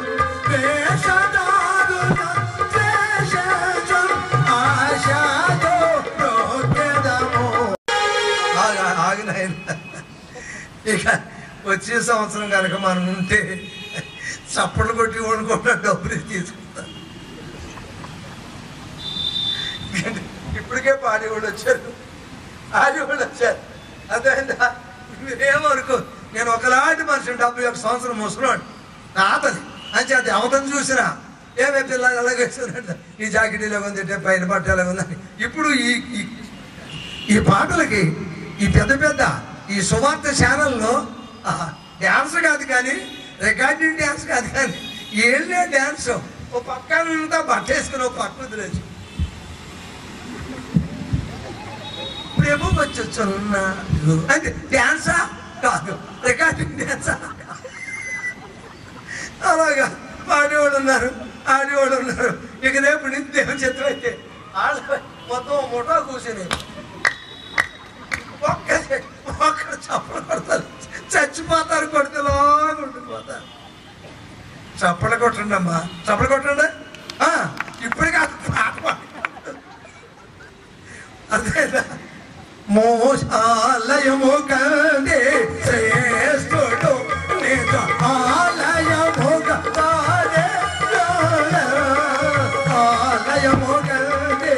వేషధారుల ద్వేషజం ఆశతో రోకెదము ఆగా ఆగినాయన ఇక వచ్చే సంవత్సరం కనుక మనం ఉంటే చప్పట్లు కొట్టి వండుకుంటా డబ్బులు తీసుకుంటాం ఇప్పటికే పాడేవాళ్ళు వచ్చారు ఆడేవాళ్ళు వచ్చారు అదేంటా మీరేమనుకో నేను ఒకలాంటి మనిషిని డెబ్బై ఒక సంవత్సరం ముసలాడు తాతది అంచేత అవతం చూసినా ఏమే పిల్లలు ఎలాగేస్తున్నట్టు ఈ జాకెట్ ఇలా ఉంది పైన బట్ట ఎలా ఉందని ఇప్పుడు ఈ ఈ ఈ పాటలకి ఈ పెద్ద పెద్ద ఈ సువార్త ఛానల్లో డ్యాన్స్ కాదు కానీ రికార్డింగ్ డ్యాన్స్ కాదు కానీ ఏళ్ళే డ్యాన్స్ ఓ పక్కనంతా బట్టేసుకుని ఓ పక్క వదిలేసి ప్రభు వచ్చున్నాడు అంటే డ్యాన్సా కాదు రికార్డింగ్ డ్యాన్సా అలాగా ఆడేవాళ్ళు ఉన్నారు ఆడేవాళ్ళు ఉన్నారు ఇక రేపు నుంచి దేవుని చిత్రం అయితే ఆడ మొత్తం ముఠా కూర్చుని ఒక్క ఒక్కడు చప్పలు కొడతారు చచ్చిపోతారు కొడుకులో ఉండిపోతారు చప్పలు కొట్టండి అమ్మా చప్పలు కొట్టండి ఆ, ఇప్పటికీ అది పాట పాడు అదేనా మోసాలయము కందే శ్రేష్ఠుడు నిజ ఆలయము కాదే ఆలయము కందే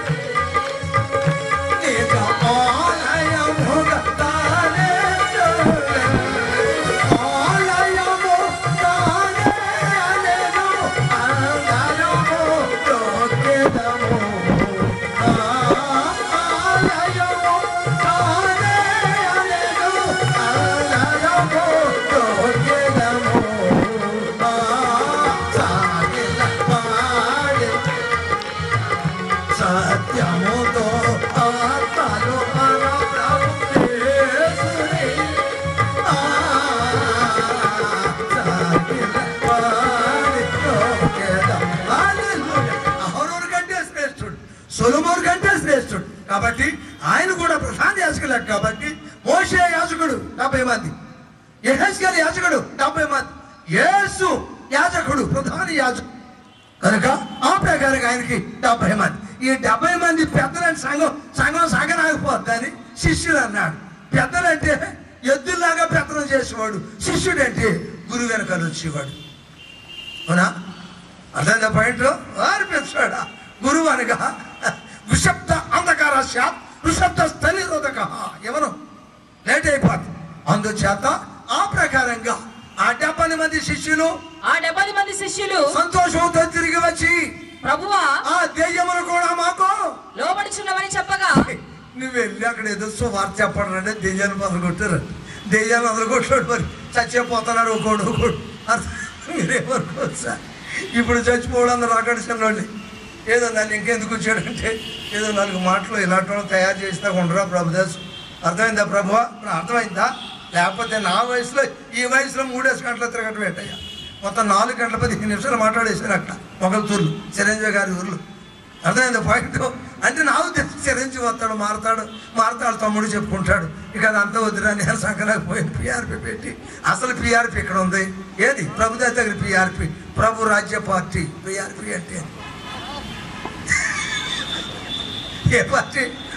నిజ ఆలయము కాదే ఆలయము కాదే అలెను ఆలయము రోకెదము ఆలయము కాదే అలెను ఆలయము రోకెదము ఆ సాగిల పాడే సత్యముతో ఆత్మలు మన ప్రభు యేసుని ఆ సాగిల పాడే రోకెదం హల్లెలూయా అహరోను కంటే శ్రేష్ఠుడు సొలొమోను కంటే శ్రేష్ఠుడు కాబట్టి ఆయన కూడా ప్రధాన యాజకులు కాబట్టి మోషే యాజకుడు డెబ్బై మంది యెహెజ్కేలు యాజకుడు డెబ్బై మంది యేసు యాజకుడు ప్రధాన యాజకుడు కనుక ఆ ప్రకారంగా ఆయనకి డెబ్బై మంది ఈ డెబ్బై మంది పెద్దలని సంఘం సంఘం సాగనాకపోద్దని శిష్యుడు అన్నాడు పెద్దలంటే ఎద్దుల్లాగా పెత్తనం చేసేవాడు శిష్యుడు అంటే గురువు వెనకాల వచ్చేవాడు అవునా అర్థమైందా పాయింట్ వారు పెంచాడా గురువు అనగా విషప్త అంధకార శాత్ విషప్త స్థలి రోధక ఎవరు లేట్ అయిపోతుంది అందుచేత ఆ ప్రకారంగా ఆ డెబ్బై మంది శిష్యులు ఆ డెబ్బై మంది శిష్యులు సంతోషంతో తిరిగి వచ్చి ప్రభువా ఆ దెయ్యములు కూడా మాకు లోబడుచున్నవని చెప్పగా నువ్వు వెళ్ళి అక్కడ ఏదో సువార్త చెప్పడం అంటే దెయ్యాలు మొదలు కొట్టారు దెయ్యాలు మొదలు కొట్టాడు మరి చచ్చిపోతున్నాడు ఒకడు ఒకడు అర్థం మీరేమనుకోవచ్చు సార్ ఇప్పుడు చచ్చిపోవడం అందరూ అక్కడ చిన్నోళ్ళు ఏదో నన్ను ఇంకెందుకు వచ్చాడంటే ఏదో నాలుగు మాటలు ఇలాంటి వాళ్ళు తయారు చేస్తా ఉండరా ప్రభుదాస్ అర్థమైందా ప్రభు అర్థమైందా లేకపోతే నా వయసులో ఈ వయసులో మూడేసి గంటల తిరగటం ఏంటయ్యా మొత్తం నాలుగు గంటల పదిహేను నిమిషాలు మాట్లాడేసారు అక్కడ మొగల్తూర్లు చిరంజీవి గారి ఊర్లు అర్థమైంది పాయింట్ అంటే నా ఉద్దేశం చిరంజీవి వస్తాడు మారతాడు మారతాడు తమ్ముడు చెప్పుకుంటాడు ఇక అదంతా వద్దురా నేను సంకలకు పోయి పిఆర్పి పెట్టి అసలు పిఆర్పి ఇక్కడ ఉంది ఏది ప్రభుత్వ దగ్గర పిఆర్పి ప్రభు రాజ్య పార్టీ పిఆర్పి అంటే ఏ పార్టీ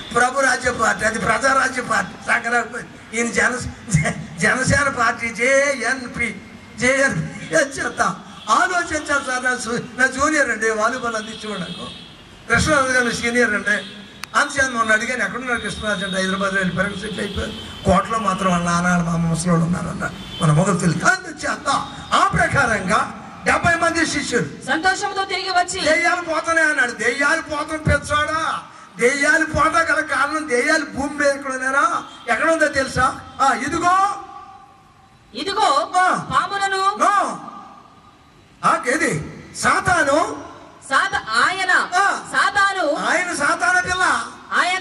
ప్రభు రాజ్య పార్టీ అది ప్రజారాజ్య పార్టీ సంక్రాంతి ఈయన జన జనసేన పార్టీ జేఎన్పి జేఎన్పి చెత్త ఆలోచించాలి సార్ నా జూ- నా జూనియర్ అండి వాలీబాల్ అందించేవాడు నాకు కృష్ణరాజు గారు సీనియర్ అండి అంతేకాదు మొన్న అడిగాను ఎక్కడున్నారు కృష్ణరాజు అంటే హైదరాబాద్ వెళ్ళి పెరగ సెటిల్ అయిపోయారు కోటలో మాత్రం వాళ్ళ నాన్న మా ముసలోడు ఉన్నారన్న మన మొగలు తెలియదు అందుచేత ఆ ప్రకారంగా డెబ్బై మంది శిష్యులు సంతోషంతో తిరిగి వచ్చి దెయ్యాలు పోతున్నాయి అన్నాడు దెయ్యాలు పోతాం పెంచాడా దెయ్యాలు పోతా గల కారణం దెయ్యాలు భూమి మీద ఎక్కడ ఉన్నారా ఎక్కడ ఉందో తెలుసా ఆ ఇదిగో ఇదిగో ఆ. పాములను నో ఆ ఏది సాతాను సాత ఆయన ఆ. సాతాను ఆయన సాతాన పిల్ల ఆయన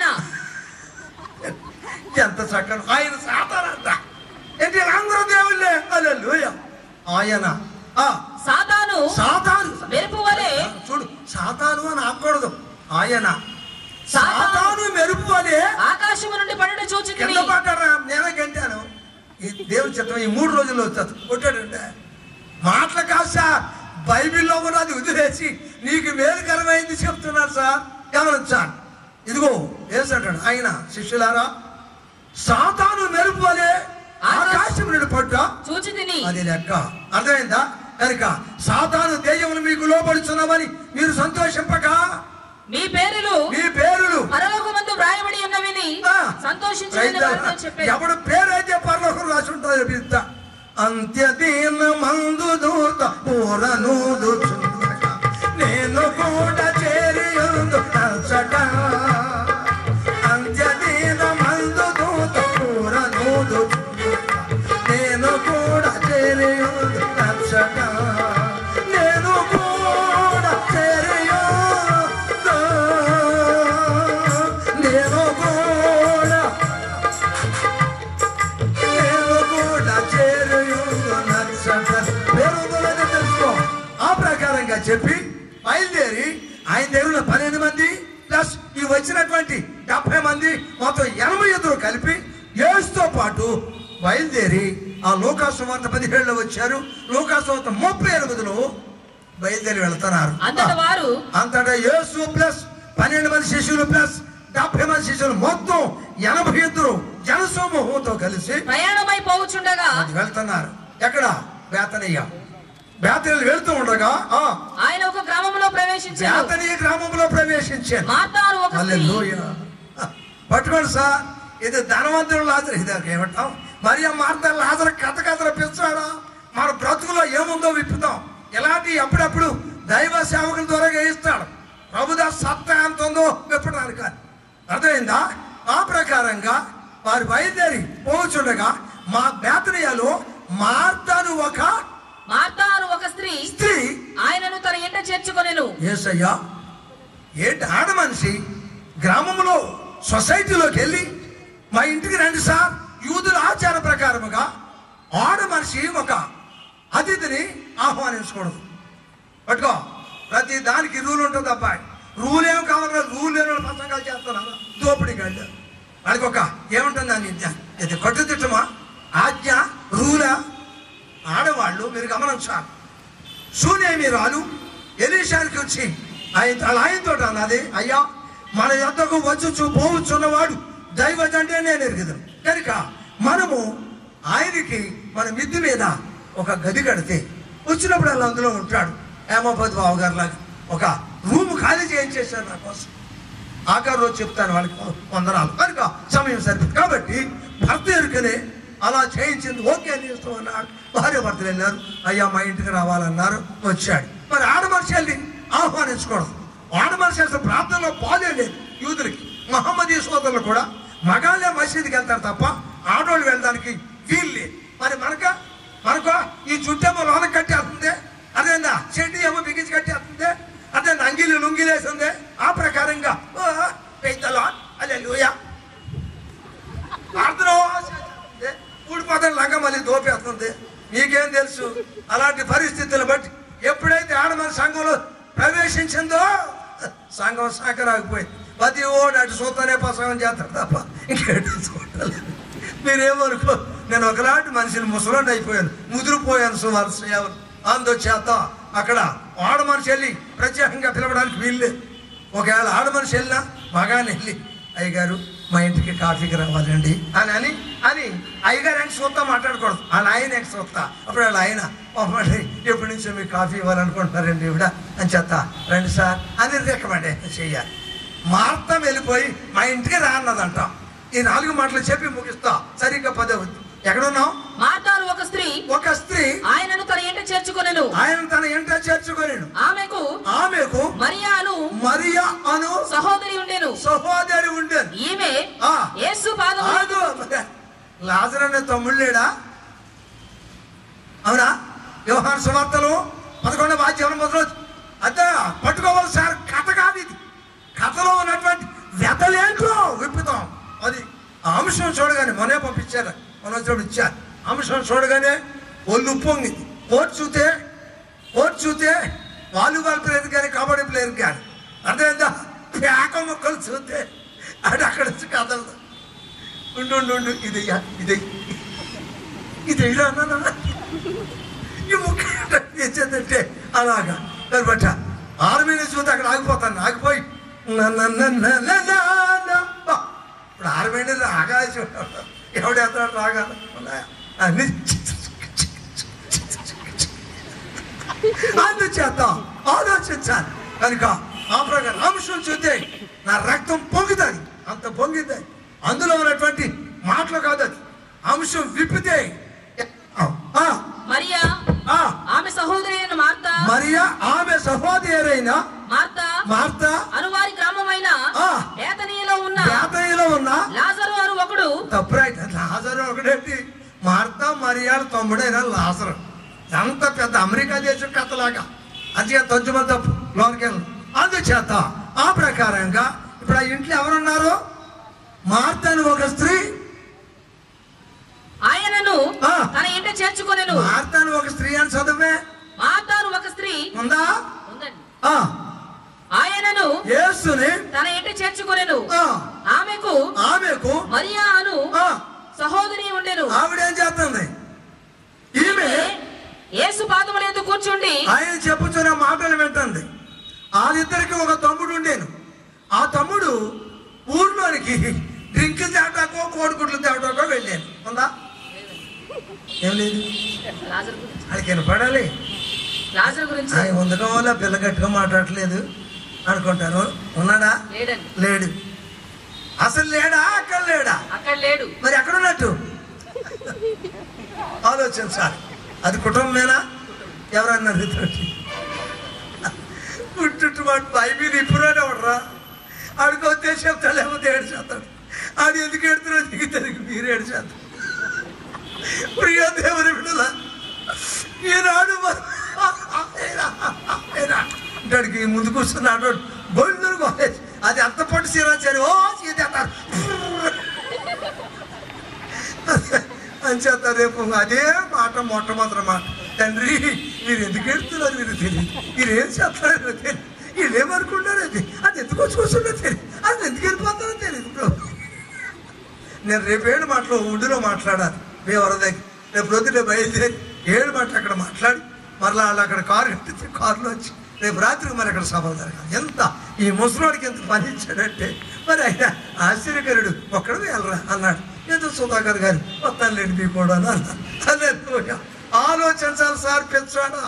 ఎంత చక్కని ఆయన సాతానంట ఏంటి అందరూ దేవుళ్ళే అల్లెలుయ ఆయన ఆ సాతాను సాతాను మెరుపు వలె చూడు సాతాను అని ఆకూడదు ఆయన సాతాను సాతాను మెరుపు వలె ఆకాశము నుండి పడట చూచి కింద పడ్డారా నేనే గంటాను ఈ దేవుని చిత్రం ఈ మూడు రోజుల్లో వచ్చాడు కొట్టాడంటే మాటలు కాదు సార్ బైబిల్లో కూడా అది వదిలేసి నీకు మేలుకరమైంది చెప్తున్నారు సార్ గమనించాలి ఇదిగో వేసాడు ఆయన శిష్యులారా సాతాను మెరుపు వలె ఆకాశం నుండి పడ్డా చూచి తిని అది లెక్క అర్థమైందా కనుక సాతాను దెయ్యమును మీకు లోపడుచున్నామని మీరు సంతోషింపక మీ పేరులు మీ పేరులు పరలోకమందు వ్రాయబడి ఉన్నవిని ఆ. సంతోషించమని వారితో చెప్పాను ఎవడు పేరైతే పరలోకం రాసి ఉంటుందో బిడ్డ అంత్యదీన మందు దూత పూరనూదు నేను కూడా చేరి ఉందు నచ్చట అంత్యదీన మందు దూత పూరనూదు నేను కూడా చేరి ఉందు నచ్చట నేను కూడా చేరి ఉందు. నేను కూడా నేను కూడా చేరుయున్నచ్చట. పేరుందోలేదో తెలుసుకో ఆ ప్రకారంగా చెప్పి బయలుదేరి ఆయన దగ్గర పన్నెండు మంది ప్లస్ ఈ వచ్చినటువంటి డెబ్బై మంది మొత్తం ఎనభై ఇద్దరు కలిపి యేసుతో పాటు బయలుదేరి ఆ లోకాసు వార్త పదిహేడులో వచ్చారు లోకాసు వార్త ముప్పై ఎనిమిదిలో బయలుదేరి వెళ్తున్నారు అంతట వారు అంతటా యేసు ప్లస్ పన్నెండు మంది శిష్యులు ప్లస్ డెబ్బై మంది శిష్యులు మొత్తం ఎనభై ఇద్దరు జనసమూహంతో కలిసి ప్రయాణమై పోవుచుండగా అది వెళ్తున్నారు ఎక్కడ బేతనీయ బేతనీయులు వెళ్తూ ఉండగా ఆ ఆయన ఒక గ్రామంలో ప్రవేశించారు బేతనీయ గ్రామంలో ప్రవేశించాను మార్తాను ఒక స్త్రీ హల్లెలూయా. పట్టుకోండి సార్ ఇది ధనవంతుడు లాజరు ఇది ఏమంటాం మరి ఆ మార్త లాజరు కథ కథ పిచ్చాడా మన బ్రతుకులో ఏముందో విప్పుతాం ఇలాంటి అప్పుడప్పుడు దైవ సేవకుల ద్వారా ఇస్తాడు ప్రభుదా సత్తా ఎంత ఉందో విప్పడానికి కాదు అర్థమైందా ఆ ప్రకారంగా వారు బయలుదేరి పోచుండగా మా బేతనియాలో మార్తాను ఒక మార్తాను ఒక స్త్రీ స్త్రీ ఆయనను తన ఇంట చేర్చుకొనెను ఏసయ్యా ఏంటి ఆడ మనిషి గ్రామంలో సొసైటీలోకి వెళ్ళి మా ఇంటికి రండి సార్ యూదుల ఆచార ప్రకారముగా ఆడ మనిషి ఒక అతిథిని ఆహ్వానించకూడదు పట్టుకో ప్రతి దానికి రూల్ ఉంటుంది అబ్బాయి రూల్ ఏం కావాలి రూల్ లేని వాళ్ళు ప్రసంగాలు చేస్తున్నారు దోపిడీ గడ్డ వాళ్ళకి ఒక ఏముంటుంది అని ఇది కట్టుదిట్టమా ఆజ్ఞ రూలా ఆడవాళ్ళు మీరు గమనించాలి సూనేమి రాలు ఎలీషానికి వచ్చి ఆయన అలా ఆయనతో అన్నది అయ్యా మన యొద్దకు వచ్చుచు పోవచ్చున్నవాడు దైవజంటే నేను ఎరుగుదాం కనుక మనము ఆయనకి మన మిద్ది మీద ఒక గది కడితే వచ్చినప్పుడు అలా అందులో ఉంటాడు హేమపతి బాబు గారు లాగా ఒక రూమ్ ఖాళీ చేయించేశారు నా కోసం ఆకారంలో చెప్తాను వాళ్ళకి వందనాలు కనుక సమయం సరిపోతుంది కాబట్టి భర్త ఎరుకనే అలా చేయించింది ఓకే అని ఇష్టం అన్నాడు భార్య భర్తలు వెళ్ళారు అయ్యా మా ఇంటికి రావాలన్నారు వచ్చాడు మరి ఆడమనిషి వెళ్ళి ఆహ్వానించకూడదు ఆడమనిషి అసలు ప్రార్థనలో పాలే లేదు యూదులకి మహమ్మదీ సోదరులు కూడా మగాళ్ళే మసీదుకి వెళ్తారు తప్ప ఆడవాళ్ళు వెళ్ళడానికి వీలు లేదు మరి మనక మనకు ఈ చుట్టేమో లోన కట్టేస్తుంది అదేందా చెడ్డి ఏమో బిగించి కట్టేస్తుంది అదే నంగిలి లుంగిలేసింది ఆ ప్రకారంగా పెద్దలో అదే లూయా ప్రార్థన ఊడిపోతాడు లంగా మళ్ళీ దోపేస్తుంది మీకేం తెలుసు అలాంటి పరిస్థితులు బట్టి ఎప్పుడైతే ఆడమని సంఘంలో ప్రవేశించిందో సంఘం సాకరాకపోయింది ప్రతి ఓడు అటు చూస్తూనే ప్రసంగం చేస్తాడు తప్ప ఇంకేంటి చూడాలి మీరేమనుకో నేను ఒకలాంటి మనిషిని ముసలండి అయిపోయాను ముదిరిపోయాను సుమారు సేవలు అందుచేత అక్కడ ఆడ మనిషి వెళ్ళి ప్రత్యేకంగా పిలవడానికి వీల్లేదు ఒకవేళ ఆడ మనిషి వెళ్ళినా మగాని వెళ్ళి అయ్యగారు మా ఇంటికి కాఫీకి రావాలండి అని అని అని అయ్యగారు ఎంత చూస్తా మాట్లాడకూడదు వాళ్ళ ఆయన ఎంత చూస్తా అప్పుడు వాళ్ళ ఆయన మరి ఎప్పటి నుంచో మీకు కాఫీ ఇవ్వాలనుకుంటున్నారండి ఇవిడ అని చెత్త రండి సార్ అని రికమెండ్ చెయ్యాలి మార్తం వెళ్ళిపోయి మా ఇంటికి రా అన్నదంట ఈ నాలుగు మాటలు చెప్పి ముగిస్తా సరిగ్గా పదవద్దు ఎక్కడున్నావు మార్తారు ఒక స్త్రీ ఒక స్త్రీ ఆయనను తన ఇంట చేర్చుకొనెను ఆయన తన ఇంట చేర్చుకోలేను ఆమెకు ఆమెకు మరియా అను మరియా అను సహోదరి ఉండెను సహోదరి ఉండేది ఈమె ఆ. యేసు పాదము ఆగు లాజర్ అనే తమ్ముడు లేడా అవునా వ్యవహార సువార్తలు పదకొండవ అధ్యాయం మొదలు అదే పట్టుకోవాలి సార్ కథ కాదు ఇది కథలో ఉన్నటువంటి వ్యతలేంటో విప్పుతాం అది ఆ అంశం చూడగానే మొన్నే పంపించారు మనోజుడు ఇచ్చారు అంశం చూడగానే ఒళ్ళు ఉప్పొంగింది కోర్టు చూతే కోర్టు చూతే వాలీబాల్ ప్లేయర్ కానీ కబడ్డీ ప్లేయర్ కానీ అర్థమైందా పేక మొక్కలు చూస్తే అది అక్కడ నుంచి కదలదు ఉండు ఉండు ఉండు ఇది ఇది ఇది అన్నా ఈ ముఖ్య ఇచ్చేదంటే అలాగా బట్ట ఆర్మీ నుంచి చూస్తే అక్కడ ఆగిపోతాను ఆగిపోయి న- న- న- న- న- న- న. బా. ఇప్పుడు ఆర్మీ నుంచి రాగా ఎవడెత్తాడు రాగా ఉన్నాయా? అన్ని అందుచేత ఆలోచించాలి కనుక ఆ ప్రకారం అంశం చూస్తే నా రక్తం పొంగుతుంది అంత పొంగింది అందులో ఉన్నటువంటి మాటలు కాదు అది అంశం విప్పితే ఆ, మరియా ఆ, ఆమె సహోదరి అయిన మార్త మరియా ఆమె సహోదరైన మార్త మార్త అనువారి గ్రామమైన ఆ. బేతనీలో ఉన్న బేతయిలో ఉన్న లాజరు అను ఒకడు తప్పురైతే లాజరు ఒకటేంటి మార్త మరియాల తమ్ముడైన లాజరు ఎంత పెద్ద అమెరికా దేశం కథలాగా అందుకే తొంచమ తప్పు లోనికి అందుచేత ఆ ప్రకారంగా ఇప్పుడు ఆ ఇంట్లో ఎవరున్నారు మార్త అని ఒక స్త్రీ ఆయనను ఆ. తన ఇంట చేర్చుకొనెను మార్త అని ఒక స్త్రీ అని చదివే మార్తాను ఒక స్త్రీ ఉందా ఉందండి ఆ ఆయనను యేసుని తన ఇంట చేర్చుకొనెను ఆ, ఆమెకు ఆమెకు మరియా అను ఆ, సహోదరి ఉండెను ఆవిడేం చేస్తుంది ఈమె యేసు పాదముల ఎద్దు కూర్చుండి ఆయన చెప్పుచున్న మాటలు వింటుంది వాళ్ళిద్దరికి ఒక తమ్ముడు ఉండేను ఆ తమ్ముడు ఊర్లోనికి డ్రింక్ తేటాకో కోడిగుడ్లు తేటాకో వెళ్ళాను ఉందా ఏం లేదు లాజరు గురించి వాళ్ళకి వినపడాలి లాజరు గురించి ఆయన ఉండటం వల్ల పిల్ల గట్టిగా మాట్లాడట్లేదు అనుకుంటారు ఉన్నాడా లేడండి లేడు అసలు లేడా అక్కడ లేడా అక్కడ లేడు మరి ఎక్కడున్నట్టు ఆలోచించాలి అది కుటుంబమేనా ఎవరన్నారు ఇతరుటి పుట్టుట్టు వాడు బైబిల్ ఇప్పుడే ఎవడరా ఆడికి వస్తే చెప్తాడు లేకపోతే ఏడు చేస్తాడు ఆడు ఎందుకు ఎడుతున్నా నీకు తెలియదు మీరు ఏడు చేస్తాడు ప్రియ దేవుని విడుదల ఈనాడు మ- అంటాడికి ముందు కూర్చున్నాడు బొళ్ళు కొట్టేసి అది అంత పట్టు సీరాచారు ఓ సీత అంచేత రేపు అదే మాట మొట్టమొదటి మాట తండ్రి మీరు ఎందుకు ఎడుతున్నారు మీరు తెలియదు మీరు ఏం చేస్తారో తెలియదు వీళ్ళు ఏమనుకుంటారో అది అది ఎందుకు వచ్చి కూర్చుందో తెలియదు అది ఎందుకు వెళ్ళిపోతారో తెలియదు ప్రభు నేను రేపు ఏడు మాటలు ఉండిలో మాట్లాడాలి మేము వర దగ్గర రేపు రొద్దున బయలుదేరి ఏడు మాటలు అక్కడ మాట్లాడి మరలా వాళ్ళు అక్కడ కారు కట్టించి కారులో వచ్చి రేపు రాత్రికి మరి అక్కడ సభ జరగాలి ఎంత ఈ ముసలోడికి ఎంత పని ఇచ్చాడంటే మరి ఆయన ఆశ్చర్యకరుడు ఒక్కడు వెళ్ళరా అన్నాడు ఏదో సుధాకర్ గారు మొత్తం లేని మీ కూడా అన్నాడు అదే ఆలోచించాలి సార్ పెంచాడా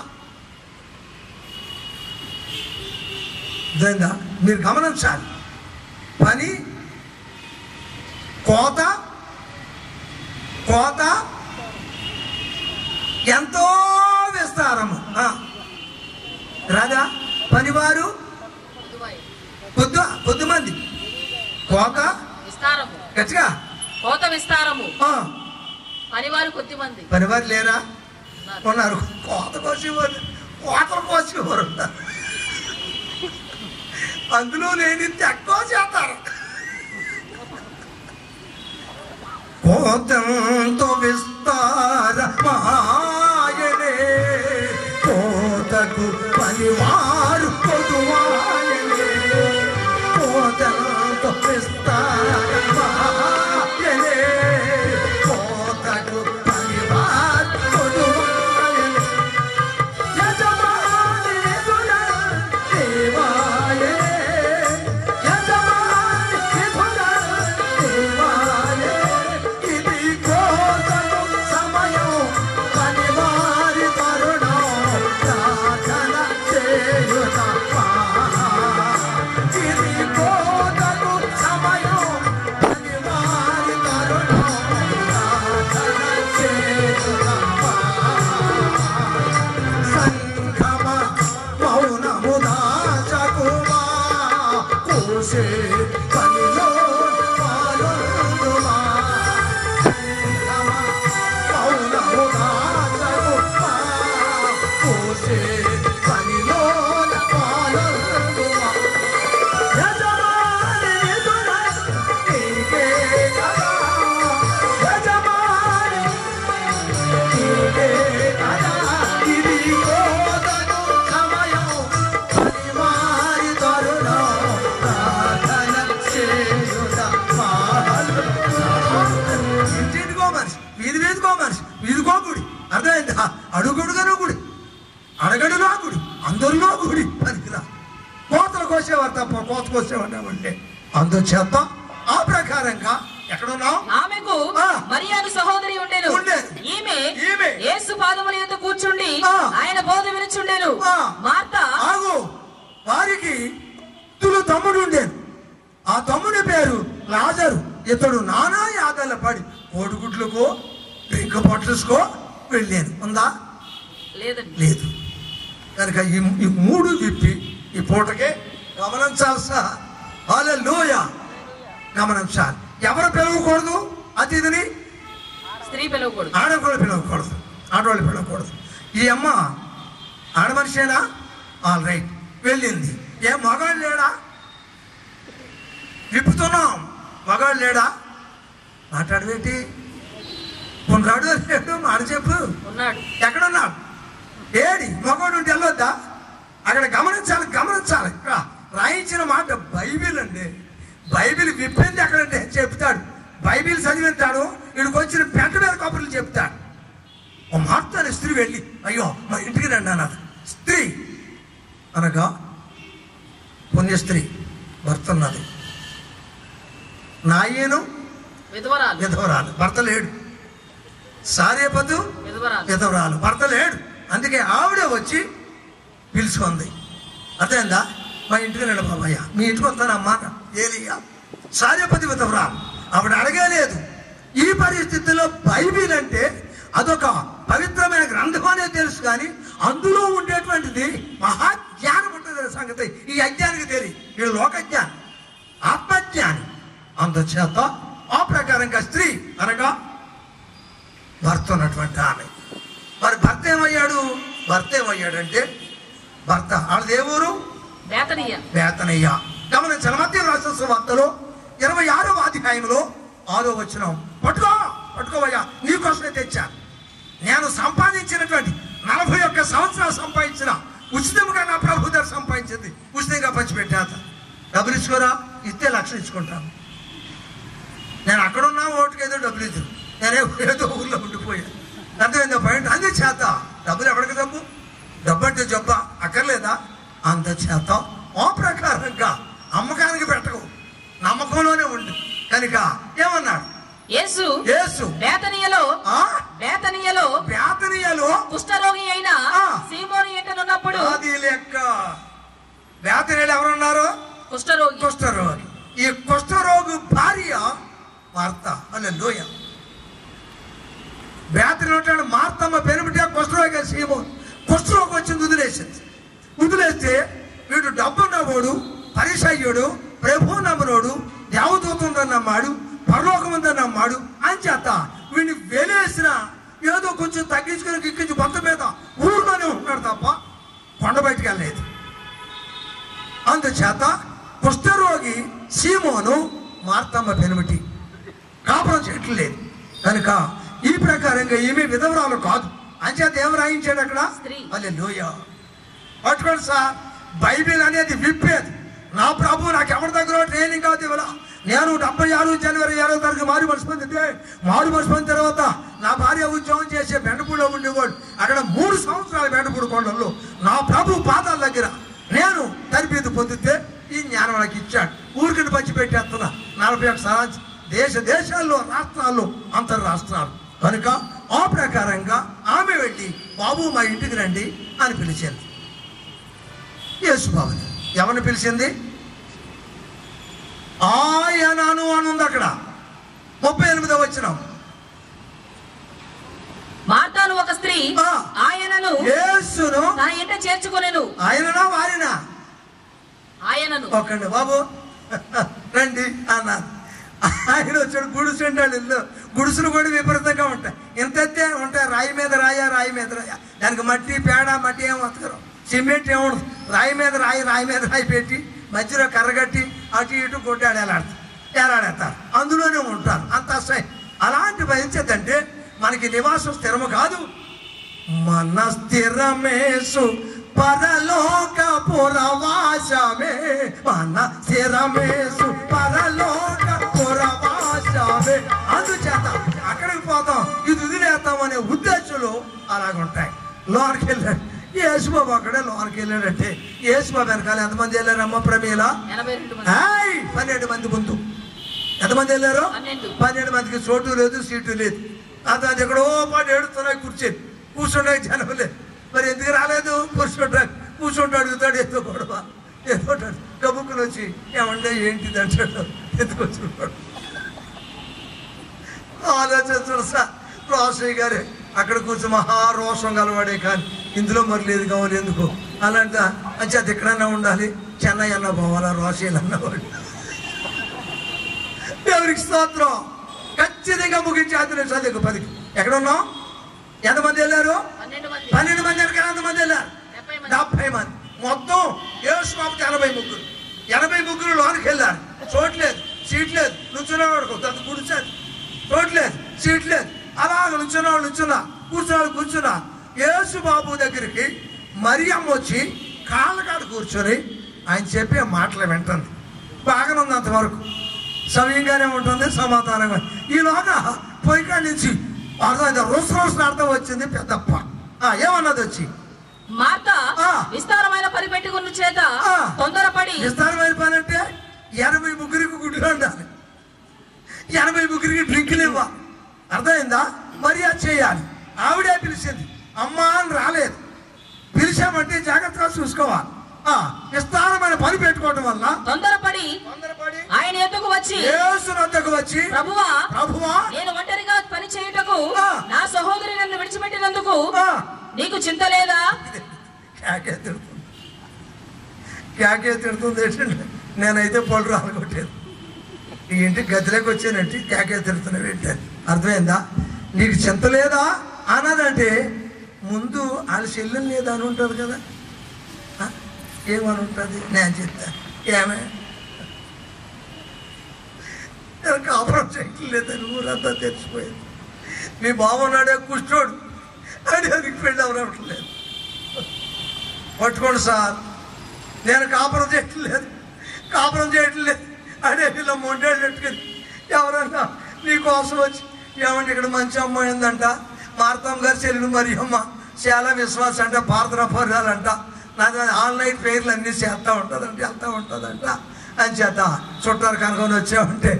నిజంగా మీరు గమనించాలి పని కోత కోత ఎంతో విస్తారము ఆ. రాజా పనివారు కొద్దు కొద్ది మంది కోత విస్తారము గట్టిగా కోత విస్తారము ఆ. పనివారు కొద్ది మంది పనివారు లేరా ఉన్నారు. ఉన్నారు కోత కోసేవారు కోతలు కోసేవారు ఉన్నారు. అందులో లేని తక్కువ చేస్తారు కోతంతో విస్తారమాయనే కోతకు పనివారు పొదువాయనే కోతంతో విస్తారమాయనే కోతకు పనివారు పొదువాయనే యజమాని నిధుల దేవాయనే యజమాని నిధుల అడుగడుగో గుడి అర్థమైందా అడుగడుగనో గుడి అడగడులో గుడి అందరిలో గుడి పనికిరా కోతలు కోసేవారు తప్ప కోత కోసేవాడినామంటే అందుచేత ఆ ప్రకారంగా ఎక్కడున్నావు ఆమెకు ఆ. మరియాను సహోదరి ఉండెను ఉండేది. ఈమె ఈమె. యేసు పాదముల యొద్ద కూర్చుండి ఆ. ఆయన బోధ వినుచుండెను ఆ. మార్త ఆగు వారికి తులు తమ్ముడు ఉండేది ఆ తమ్ముడి పేరు లాజరు ఇతడు నానా యాదల పడి కోడిగుడ్లకో డ్రింక్ బాటిల్స్కో వెళ్ళాను ఉందా లేదండి లేదు కనుక ఈ ఈ మూడు విప్పి ఈ పూటకే గమనించాలి సార్ వాళ్ళ లోయ గమనించాలి ఎవరు పిలవకూడదు అతిథిని స్త్రీ పిలవకూడదు ఆడవాళ్ళు పిలవకూడదు ఆడవాళ్ళు పిలవకూడదు ఈ అమ్మ ఆడ మనిషేనా ఆల్ రైట్ వెళ్ళింది ఏ మగాడు లేడా విప్పుతున్నాం మగాడు లేడా మాట్లాడవేంటి కొన్నాడు లేడు మాట చెప్పు ఉన్నాడు ఎక్కడున్నాడు ఏడి మగవాడు ఉంటే వెళ్ళొద్దా అక్కడ గమనించాలి గమనించాలి ఇక్కడ రాయించిన మాట బైబిల్ అండి బైబిల్ విప్పింది ఎక్కడంటే చెప్తాడు బైబిల్ చదివింటాడు ఇక్కడికి వచ్చిన పెంట మీద కబుర్లు చెప్తాడు ఓ మాట్లాడే స్త్రీ వెళ్ళి అయ్యో మా ఇంటికి రండి అన్నది స్త్రీ అనగా పుణ్య స్త్రీ భర్త ఉన్నది నాయను విధవరాలు విధవరాలు భర్త లేడు సారేపదు విధవరాలు విధవరాలు భర్త లేడు అందుకే ఆవిడ వచ్చి పిలుచుకుంది అర్థమైందా మా ఇంటికి రండి బాబాయ్య మీ ఇంటికి వస్తానమ్మా ఏలియా సార్యపతి విధవరాలు ఆవిడ అడగలేదు ఈ పరిస్థితుల్లో బైబిల్ అంటే అదొక పవిత్రమైన గ్రంథం అనేది తెలుసు కానీ అందులో ఉండేటువంటిది మహాజ్ఞానం ఉంటుంది సంగతి ఈ అజ్ఞానికి తెలియ ఈ లోకజ్ఞానం ఆత్మజ్ఞాని అందుచేత ఆ ప్రకారంగా స్త్రీ అనగా భర్త ఉన్నటువంటి ఆమె మరి భర్త ఏమయ్యాడు భర్త ఏమయ్యాడంటే భర్త వాళ్ళది ఏ ఊరు బేతనీయ వేతనయ్య గమనించిన మధ్య రాష్ట్ర వార్తలో ఇరవై ఆరవ అధ్యాయంలో ఆరో వచ్చిన పట్టుకో పట్టుకోవయ్యా నీకోసమే తెచ్చా నేను సంపాదించినటువంటి నలభై ఒక్క సంవత్సరాలు సంపాదించిన ఉచితంగా నా ప్రభు దగ్గర సంపాదించింది ఉచితంగా పంచిపెట్టాత డబ్బులు ఇచ్చుకోరా ఇస్తే లక్ష ఇచ్చుకుంటాను నేను అక్కడ ఉన్నా ఓటుకి ఏదో డబ్బులు ఇద్దరు నేనే ఏదో ఊర్లో ఉండిపోయాను అర్థమైందా పాయింట్ అందు చేత డబ్బులు ఎవరికి డబ్బు డబ్బు అంటే జబ్బా అక్కర్లేదా అంత చేత ఆ ప్రకారంగా అమ్మకానికి పెట్టకు నమ్మకంలోనే ఉండు కనుక ఏమన్నాడు యేసు యేసు బేతనీయలో ఆ బేతనీయలో బేతనీయలో కుష్ఠరోగి అయిన ఆ. సీమోని ఎంటనున్నప్పుడు అది లెక్క బేతనీయులు ఎవరున్నారు కుష్ఠరోగి కుష్ఠరోగి ఈ కుష్ఠరోగు భార్య వార్త అనే లోయ బేతని ఉంటాడు మార్తమ్మ పెనుమిటే కుష్ఠరోగి సీమో కుష్ఠరోగి వచ్చింది వదిలేసింది వదిలేస్తే వీడు డబ్బు నవ్వుడు పరిసయ్యుడు ప్రభు నమ్మనోడు దేవదూతుందని నమ్మాడు పరలోకం ఉందని నమ్మాడు అని చేత వీడిని వెలేసిన ఏదో కొంచెం తగ్గించుకుని గిక్కించి బొత్త మీద ఊర్లోనే ఉన్నాడు తప్ప కొండ బయటికి వెళ్ళలేదు అందుచేత కుష్ఠరోగి సీమోను మార్తమ్మ పెనుమిటి కాపురం చేయట్లేదు కనుక ఈ ప్రకారంగా ఈమె విధవరాలు కాదు అంచేత ఏం రాయించాడు అక్కడ స్త్రీ. అల్లే లోయ పట్టుకోండి సార్ బైబిల్ అనేది విప్పేది నా ప్రభు నాకు ఎవరి దగ్గర ట్రైనింగ్ కాదు ఇవ్వాల నేను డెబ్బై ఆరు జనవరి ఇరవై తారీఖు మారు మనసు పొందితే మారు మనసు పొందిన తర్వాత నా భార్య ఉద్యోగం చేసే బెండపూడిలో ఉండేవాడు అక్కడ మూడు సంవత్సరాలు బెండపూడి కొండల్లో నా ప్రభు పాదాల దగ్గర నేను తరబీదు పొందితే ఈ జ్ఞానం నాకు ఇచ్చాడు ఊరికిని పంచి పెట్టేస్తున్నా నలభై ఒక సంవత్సరం దేశ దేశాల్లో రాష్ట్రాల్లో అంతర్ రాష్ట్రాలు కనుక ఆ ప్రకారంగా ఆమె వెళ్ళి బాబు మా ఇంటికి రండి అని పిలిచింది యేసుబాబుని ఎవరిని పిలిచింది ఆయనను అని ఉంది అక్కడ ముప్పై ఎనిమిదో వచ్చినాం మార్తాను ఒక స్త్రీ ఆ. ఆయనను యేసును తన ఇంట చేర్చుకొనెను ఆయననా వారినా ఆయనను ఒకండి బాబు రండి అన్నారు ఆయన వచ్చాడు గుడిసు ఉంటాడు ఇల్లు గుడిసులు కూడా విపరీతంగా ఉంటాయి ఇంత ఎత్తే ఉంటాయి రాయి మీద రాయ రాయి మీద రాయ దానికి మట్టి పేడ మట్టి ఏం వస్తారు సిమెంట్ ఏముండదు రాయి మీద రాయి రాయి మీద రాయి పెట్టి మధ్యలో కర్రగట్టి అటు ఇటు కొట్టాడు ఎలాడతారు ఎలాడేస్తారు అందులోనే ఉంటారు అంత అసహ్యం అలాంటి భరించేదంటే మనకి నివాసం స్థిరము కాదు మన స్థిరమేసు పరలోక పురవాసమే మన స్థిరమేసు పరలోక పురవాసమే అందుచేత అక్కడికి పోతాం ఇది వదిలేస్తాం అనే ఉద్దేశం అలాగ ఉంటాయి లోనికి వెళ్ళాడు యేసుబాబు అక్కడే లోనికి వెళ్ళాడంటే యేసుబాబు వెనకాల ఎంతమంది వెళ్ళారమ్మ ప్రమీల ఎనభై రెండు మంది హాయ్ పన్నెండు మంది ముందు ఎంతమంది వెళ్ళారు పన్నెండు. పన్నెండు మందికి చోటు లేదు సీటు లేదు అది అది ఎక్కడో పాటు ఏడుతున్నాయి కూర్చొని కూర్చుండే జనం లేదు మరి ఎందుకు రాలేదు కూర్చుంటాడు కూర్చుంటూ అడుగుతాడు ఏదో గొడవ ఏదో అంటాడు గబుక్కుని వచ్చి ఏమంటే ఏంటిది అంటాడు ఎందుకు వచ్చుకుంటాడు ఆలోచించడు సార్ రోషయ్య గారే అక్కడ కూర్చో మహారోషం గలవాడే కానీ ఇందులో మరి లేదు కావాలి ఎందుకు అలాంటి అంచేత ఎక్కడన్నా ఉండాలి చెన్నై అన్న పోవాలా రోషయ్యలు అన్నవాడు దేవునికి స్తోత్రం ఖచ్చితంగా ముగించి ఆది నిమిషాలు దిగు పదికి ఎక్కడ ఉన్నాం ఎంతమంది వెళ్ళారు పన్నెండు మంది పన్నెండు మంది వెనక ఎంతమంది వెళ్ళారు డెబ్బై మంది డెబ్బై మంది మొత్తం యేసు బాబుకి ఎనభై ముగ్గురు ఎనభై ముగ్గురు లోనికి వెళ్ళారు చోట్లేదు సీట్ లేదు నుంచున్నవాడు అంత కూర్చారు చోట్లేదు సీట్ లేదు అలాగ నుంచున్నవాడు నుంచున్నా కూర్చున్నాడు కూర్చున్నా యేసు బాబు దగ్గరికి మరియమ్మ వచ్చి కాళ్ళకాడ కూర్చొని ఆయన చెప్పే మాటలు వింటుంది బాగానే ఉంది అంతవరకు సమయంగానే ఉంటుంది సమాధానంగా ఈలోగా పొయ్యికాడి నుంచి అర్థమైంది రుస రుసన అర్థం వచ్చింది పెద్దప్ప ఆ, ఏమన్నది వచ్చి మార్త ఆ. విస్తారమైన పని పెట్టుకున్న చేత ఆ. తొందరపడి విస్తారమైన పని అంటే ఎనభై ముగ్గురికి గుడ్లు ఉండాలి ఎనభై ముగ్గురికి డ్రింకులు ఇవ్వాలి అర్థమైందా మర్యాద చేయాలి ఆవిడే పిలిచింది అమ్మా అని రాలేదు పిలిచామంటే జాగ్రత్తగా చూసుకోవాలి ఆ, విస్తారమైన పని పెట్టుకోవడం వల్ల తొందరపడి తొందరపడి ఆయన ఎద్దుకు వచ్చి యేసు వద్దకు వచ్చి ప్రభువా ప్రభువా నేను ఒంటరిగా పని చేయుటకు ఆ. నా సహోదరి నన్ను విడిచిపెట్టినందుకు ఆ, నీకు చింత లేదా కేకే తిడుతుంది కేకే తిడుతుంది ఏంటంటే నేనైతే పళ్ళు రాలగొట్టాను ఈ ఇంటికి గదిలోకి వచ్చానంటే కేకే తిడుతున్నావు ఏంటని అర్థమైందా నీకు చింత లేదా అన్నదంటే ముందు వాళ్ళ చెల్లెలు లేదా అని ఉంటుంది కదా ఆ? ఏమని ఉంటుంది నేను చెప్తా ఏమే నేను కాపురం చేయట్లేదని ఊరంతా తెలిసిపోయింది మీ బావన్నాడే కుష్టోడు అని అది పెళ్ళి అవరట్లేదు పట్టుకోండి సార్ నేను కాపురం చేయట్లేదు కాపురం చేయట్లేదు అడే ఇలా మొండేళ్ళు పెట్టుకుని ఎవరన్నా నీ కోసం వచ్చి ఏమంటే ఇక్కడ మంచి అమ్మాయి ఉందంట మార్తమ్మ గారు చెల్లిని మరి అమ్మ చాలా విశ్వాసం అంట ప్రార్థన పర్యాలంట నాది ఆన్లైన్ పేర్లు అన్నీ చేస్తూ ఉంటుందంట వెళ్తూ ఉంటుందంట అని చేత చుట్టాలు కనుకొని వచ్చామంటే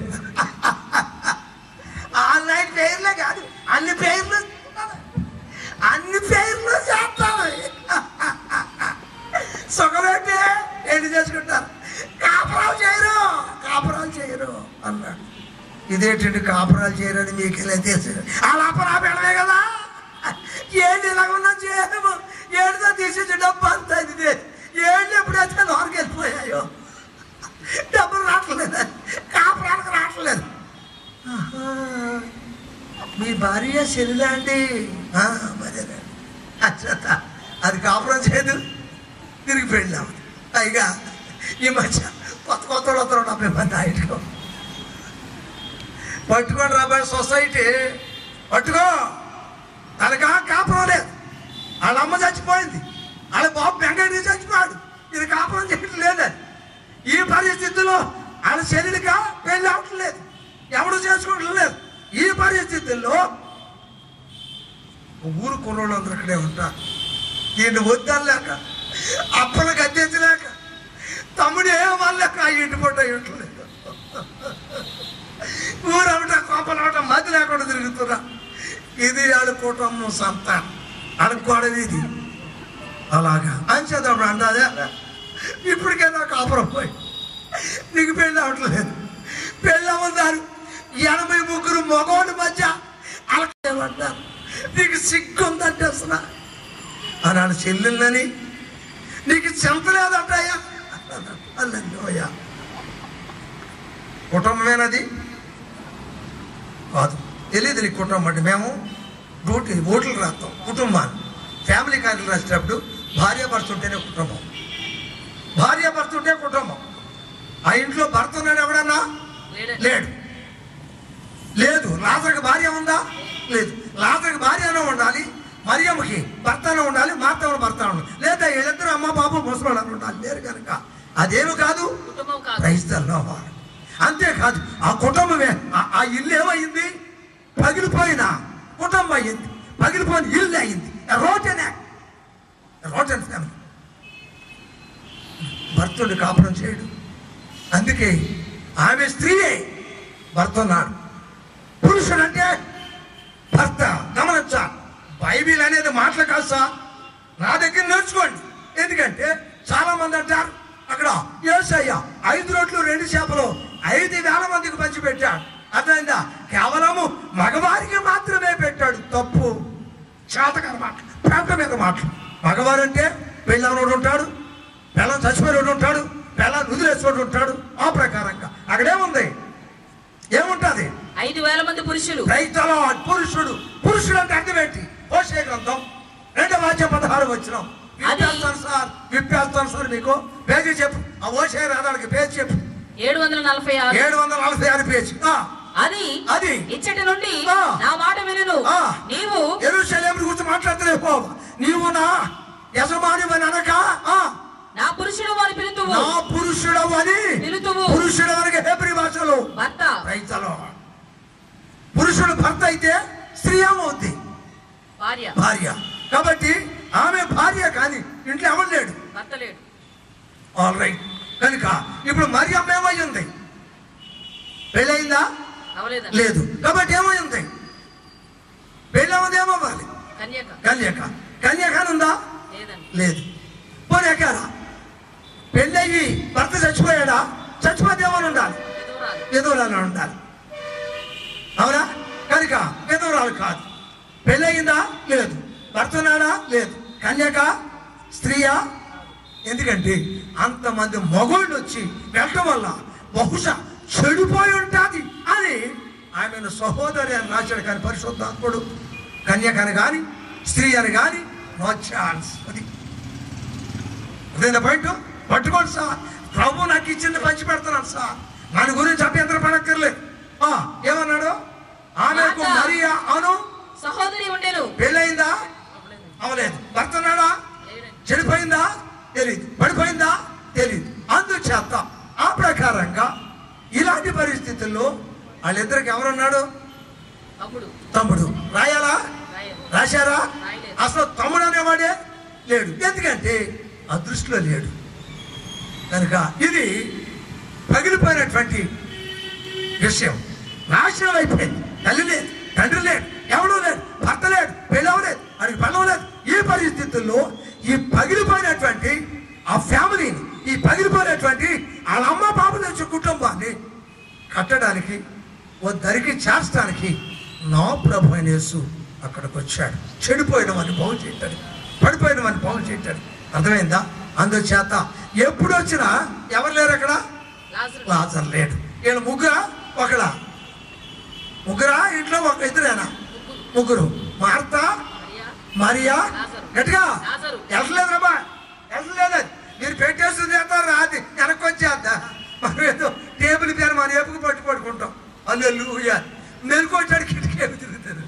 ఆన్లైన్ పేర్లే కాదు అన్ని పేర్లు అన్ని పేర్లు చేస్తాను సుఖమేంటి ఏంటి చేసుకుంటారు కాపురాలు చేయరు కాపురాలు చేయరు అన్నాడు ఇదేంటండి కాపురాలు చేయరని మీకు ఇలా తెలుసు అలాపరా పెడమే కదా ఏంటి ఇలాగ ఉన్నా చేయము ఏడుతో తీసేసి డబ్బు అంతా ఇది ఏంటి ఎప్పుడైతే లోనికి వెళ్ళిపోయాయో డబ్బులు రావట్లేదు కాపురాలకు రావట్లేదు ఆహా. మీ భార్య చెల్లిలా అండి ఆ, మరేనండి అచ్చత అది కాపురం చేయదు తిరిగి పెళ్ళాం పైగా ఈ మధ్య కొత్త కొత్త వాళ్ళు వస్తారు డెబ్బై మంది ఆయనకు పట్టుకొని రాబోయే సొసైటీ పట్టుకో తనకా కాపురం లేదు వాళ్ళ అమ్మ చచ్చిపోయింది వాళ్ళ బాబు బెంగళూరు చచ్చిపోయాడు ఇది కాపురం చేయడం లేదని ఈ పరిస్థితిలో వాళ్ళ శరీరక పెళ్ళి అవ్వట్లేదు ఎవడు చేసుకోవడం లేదు ఈ పరిస్థితుల్లో ఊరు కుర్రోళ్ళందరూ అక్కడే ఉంటారు దీన్ని వద్దలేక అప్పలు గద్దెచ్చలేక తమ్ముడు ఏ వాళ్ళక ఆ ఇంటి పూట ఇంటలేదు ఊరవట కోపలవట మధ్య లేకుండా తిరుగుతున్నా ఇది వాళ్ళ కుటుంబం సంతానం అనుకోవడం ఇది అలాగా అంచేతప్పుడు అంటాదే ఇప్పటికే నాకు కాపురం పోయి నీకు పెళ్ళి అవ్వట్లేదు పెళ్ళి అవ్వదారు ఎనభై ముగ్గురు మగవాళ్ళ మధ్య అలకేమంటారు నీకు సిగ్గుందంటే అసలు అన్నాడు చెల్లెళ్ళని నీకు చెంతలేదంటాయా అల్లయ్యా కుటుంబమేనది కాదు తెలియదు నీ కుటుంబం అంటే మేము డ్యూటీ ఓట్లు రాస్తాం కుటుంబాన్ని ఫ్యామిలీ కార్డులు రాసేటప్పుడు భార్య భర్త ఉంటేనే కుటుంబం భార్య భర్త ఉంటే కుటుంబం ఆ ఇంట్లో భర్త ఉన్నాడు ఎవడన్నా లేడండి. లేడు లేదు లాజర్కి భార్య ఉందా లేదు లాజర్కి భార్యనే ఉండాలి మరియమ్మకి భర్తనే ఉండాలి మార్తవన భర్త ఉండాలి లేదా వీళ్ళిద్దరు అమ్మ బాబు ముసలి ఉండాలి లేరు కనుక అదేమి కాదు కుటుంబం కాదు క్రైస్తల్లో అంతేకాదు ఆ కుటుంబమే ఆ- ఆ ఇల్లు ఏమైంది పగిలిపోయిన కుటుంబం అయింది పగిలిపోయిన ఇల్లు అయింది ఇంటికి ఆమె స్త్రీయే భర్త ఉన్నాడు పురుషుడు అంటే భర్త గమనించా బైబిల్ అనేది మాటలు కాదు సార్ నా దగ్గర నేర్చుకోండి ఎందుకంటే చాలా మంది అంటారు అక్కడ ఏసయ్య ఐదు రోట్లు రెండు చేపలు ఐదు వేల మందికి పంచి పెట్టాడు అర్థమైందా కేవలము మగవారికి మాత్రమే పెట్టాడు తప్పు చేతకర మాట పేప మీద మాటలు మగవారు అంటే పెళ్ళవనోడు ఉంటాడు పిల్లం చచ్చిపోయినోడు ఉంటాడు పిల్లం నుదిలేసినోడు ఉంటాడు ఆ ప్రకారంగా అక్కడేముంది ఏముంటది ఐదు వేల మంది పురుషులు రైతుల పురుషుడు పురుషుడు అంటే అర్థం ఏంటి ఓషే గ్రంథం రెండవ వాక్య పదహారు వచ్చిన అది- విప్పేస్తాను సార్ విప్పేస్తాను సార్ మీకు పేజీ చెప్పు ఆ ఓషే రాదానికి పేజీ చెప్పు ఏడు వందల నలభై ఆరు ఏడు వందల నలభై ఆరు పేజీ ఆ, అది అది ఇచ్చటి నుండి ఆ. నా మాట వినును ఆ. నీవు యెరూషలేము గురించి మాట్లాడతలేవు నీవు నా యజమాని అని అనక ఆ, నా పురుషుడు వారి పిలుతువు నా పురుషుడవు అని పిలుతువు పురుషుడు అనగా హెబ్రి భాషలో భర్త రైతులో పురుషుడు భర్త అయితే స్త్రీ ఏమవుద్ది భార్య భార్య కాబట్టి ఆమె భార్య కానీ ఇంట్లో ఎవరు లేడు భర్త లేడు ఆల్ రైట్ కనుక ఇప్పుడు మరి అమ్మ ఏమయ్యింది పెళ్ళయిందా అవలేదండి లేదు కాబట్టి ఏమైంది పెళ్ళవది ఏమవ్వాలి కన్యక కన్యక కన్యకనుందా లేదండి లేదు పోనీ ఎక్కారా పెళ్ళయ్యి భర్త చచ్చిపోయాడా చచ్చిపోతే ఏమని ఉండాలి ఎదురాలు విధురాలు ఉండాలి అవునా కనుక విధురాలు కాదు పెళ్ళయిందా లేదు భర్త ఉన్నాడా లేదు కన్యక స్త్రీయా ఎందుకంటే అంతమంది మగోళ్ళు వచ్చి వెళ్ళటం వల్ల బహుశా చెడిపోయి ఉంటుంది అని ఆమెను సహోదరి అని రాశాడు కానీ పరిశుద్ధాత్ముడు కన్యకని కానీ స్త్రీ అని కానీ నో ఛాన్స్ అది అదే పాయింట్ పట్టుకోండి సార్ ప్రభు నాకు ఇచ్చింది పంచి పెడుతున్నాను సార్ దాని గురించి అభ్యంతరం పడక్కర్లేదు ఆ, ఏమన్నాడు ఆమెకు మాట. మరియా అను సహోదరి ఉండేను పెళ్ళయిందా అవలేదండి. అవలేదు భర్త ఉన్నాడా లేడండి. చెడిపోయిందా తెలియదు పడిపోయిందా తెలియదు అందుచేత ఆ ప్రకారంగా ఇలాంటి పరిస్థితుల్లో వాళ్ళిద్దరికి ఎవరున్నాడు అప్పుడు తమ్ముడు రాయాలా రాయలు రాశారా రాయలేదు. అసలు తమ్ముడు అనేవాడే లేడు ఎందుకంటే అదృష్టిలో లేడు కనుక ఇది పగిలిపోయినటువంటి విషయం నాశనం అయిపోయింది తల్లి లేదు తండ్రి లేడు ఎవడు లేడు భర్త లేడు పెళ్ళవలేదు అడిగి పడవలేదు ఈ పరిస్థితుల్లో ఈ పగిలిపోయినటువంటి ఆ ఫ్యామిలీని ఈ పగిలిపోయినటువంటి వాళ్ళ అమ్మ బాబు నుంచి కుటుంబాన్ని కట్టడానికి ఓ దరికి చేర్చడానికి నా ప్రభు అయిన యేసు అక్కడికి వచ్చాడు చెడిపోయిన వాడిని బాగు చేయటాడు పడిపోయిన వాడిని బాగు చేయటాడు అర్థమైందా అందుచేత ఎప్పుడు వచ్చినా ఎవరు లేరు అక్కడ లాజరు లాజర్ లేడు వీళ్ళు ముగ్గురా ఒకడా ముగ్గురా ఇంట్లో ఒక ఇద్దరేనా ముగ్గురు మార్త మరియా మరియా లాజరు. గట్టిగా లాజరు. వెళ్ళలేదు రమ్మా వెళ్ళలేదు మీరు పెట్టేస్తుంది చేస్తారు రాది వెనక్కి వచ్చేద్దా మనం ఏదో టేబుల్ పేరు మన ఎప్పుకు పట్టు పట్టుకుంటాం అల్లెలుయ మెలుకొచ్చాడు కిటికీ తిరుగుతారు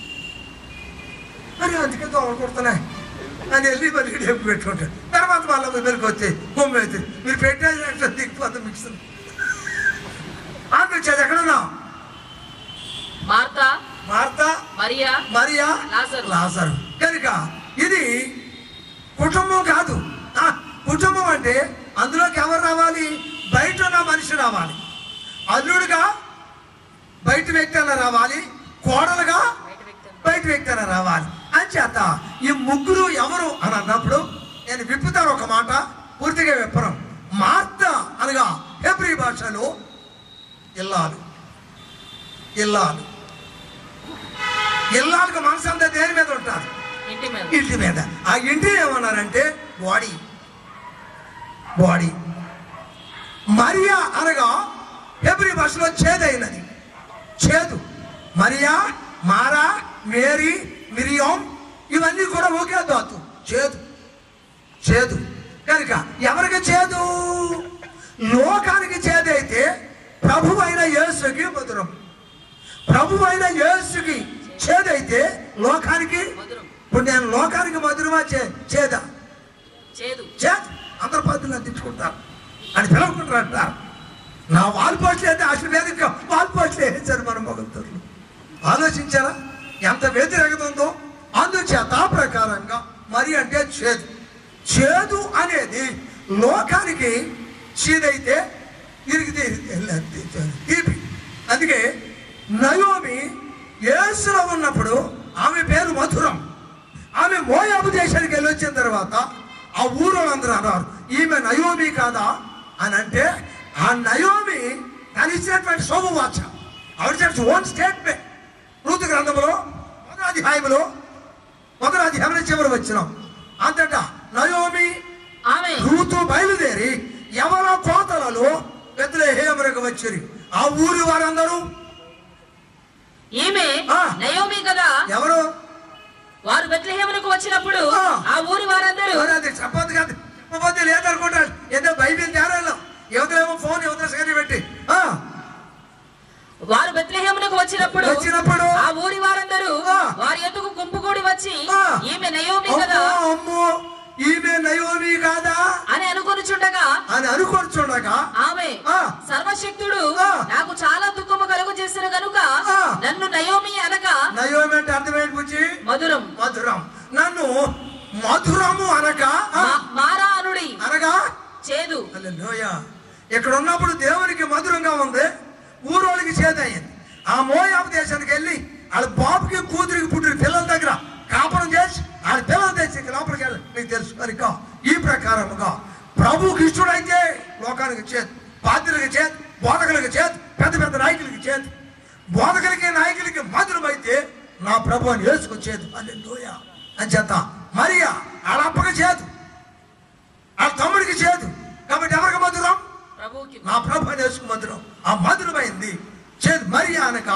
మరి అందుకే దోమలు కొడుతున్నాయి అని వెళ్ళి మళ్ళీ ఎప్పు పెట్టుకుంటాడు తర్వాత మళ్ళీ మెలకు వచ్చి గుమ్మ అవుతుంది మీరు పెట్టేసి దిగిపోతుంది మిక్సర్ అందుచేది ఎక్కడున్నావు మార్త మార్త మరియా మరియా లాజరు. లాజరు కనుక ఇది కుటుంబం కాదు ఆ, కుటుంబం అంటే అందులోకి ఎవరు రావాలి బయట ఉన్న మనిషి రావాలి అల్లుడుగా బయట వ్యక్తి అన్న రావాలి కోడలుగా బయట వ్యక్తి అన్నాడు. బయట వ్యక్తి అన్న రావాలి అంచేత ఈ ముగ్గురు ఎవరు అని అన్నప్పుడు నేను విప్పుతాను ఒక మాట పూర్తిగా విప్పను మార్త అనగా హెబ్రి భాషలో ఇల్లాలు ఇల్లాలు ఇల్లాలకు మనసు అంతా దేని మీద ఉంటారు ఇంటి మీద ఇంటి మీద ఆ ఇంటి ఏమన్నారంటే బాడీ బాడీ మరియా అనగా హెబ్రి భాషలో చేదైనది చేదు మరియా మారా మేరీ మిరియం ఇవన్నీ కూడా ఒకే ధాతు చేదు చేదు కనుక ఎవరికి చేదు లోకానికి చేదైతే ప్రభు అయిన యేసుకి మధురం ప్రభు అయిన యేసుకి చేదైతే లోకానికి మధురం ఇప్పుడు నేను లోకానికి మధురమా చే చేదా చేదు చేదు అందరు పద్ధతులు అందించుకుంటారు అని పిలవకుంటారు అంటారు నా వాల్ పోస్టులు అయితే అసలు వేదిక వాల్ పోస్టులు వేయించారు మన మొగలుతరులు ఆలోచించారా ఎంత వ్యతిరేకత ఉందో అందుచేత ఆ ప్రకారంగా మరి అంటే చేదు చేదు అనేది లోకానికి చీదైతే ఇరిగితే ఇరిగితే వెళ్ళి తీపి అందుకే నయోమి యేసులో ఉన్నప్పుడు ఆమె పేరు మధురం ఆమె మోయాబు దేశానికి వెళ్ళి వచ్చిన తర్వాత ఆ ఊరు అందరూ అన్నారు ఈమె నయోమి కాదా అని అంటే ఆ నయోమి తను ఇచ్చినటువంటి శోభవాచ ఆవిడ చేసిన ఓన్ స్టేట్మెంట్ ఋతు గ్రంథంలో మొదటి అధ్యాయంలో మొదటి అధ్యాయంలో చివరి వచ్చినాం అంతటా నయోమి ఆమె రూతు బయలుదేరి ఎవరో కోతలలో బెత్లెహేమునకు వచ్చిరి ఆ ఊరి వారందరూ ఈమె ఆ. నయోమి కదా ఎవరు వారు బెత్లెహేమునకు వచ్చినప్పుడు ఆ. ఆ ఊరి వారందరూ ఎవరు అది చెప్పదు కాదు చెప్పబోతే లేదనుకుంటాడు ఏదో బైబిల్ తేరాలో యువతలేమో ఫోన్ యువత సగరి పెట్టి ఆ, వారు బెత్లెహేమునకు వచ్చినప్పుడు వచ్చినప్పుడు ఆ ఊరి వారందరూ ఆ. వారి ఎద్దుకు గుంపు కూడి వచ్చి ఆ. ఈమె నయోమి కదా అమ్మో అమ్మో ఈమె నయోమి కాదా అని అనుకొనిచుండగా అని అనుకొనిచుండగా ఆమె ఆ. సర్వశక్తుడు ఆ. నాకు చాలా దుఃఖము కలుగు చేసిన కనుక ఆ. నన్ను నయోమి అనక నయోమి అంటే అర్థమేంటి బుజ్జి మధురం మధురం నన్ను మధురము అనక ఆ, మా- మారా అనుడి అనగా చేదు హల్లెలూయా ఇక్కడ ఉన్నప్పుడు దేవునికి మధురంగా ఉంది ఊరోళ్ళకి చేదయ్యింది ఆ మోయాబు దేశానికి వెళ్ళి వాళ్ళ బాబుకి కూతురికి పుట్టిన పిల్లల దగ్గర కాపురం చేసి వాళ్ళ పిల్లలు తెచ్చి ఇక లోపలికి వెళ్ళి మీకు తెలుసు కనుక ఈ ప్రకారముగా ప్రభువుకి ఇష్టడైతే లోకానికి చేతి పాత్రలకు చేతి బోధకులకు చేతి పెద్ద పెద్ద నాయకులకి చేతి బోధకులకి నాయకులకి మధురమైతే నా ప్రభు అని వేసుకొచ్చేది హల్లెలూయా అని చేత మరియా వాళ్ళ అప్పకి చేదు ఆ తమ్ముడికి చేదు కాబట్టి ఎవరికి మధురం ప్రభువుకి నా ప్రభు అని వేసుకు మధురం ఆ మధురమైంది చేదు మరి అనక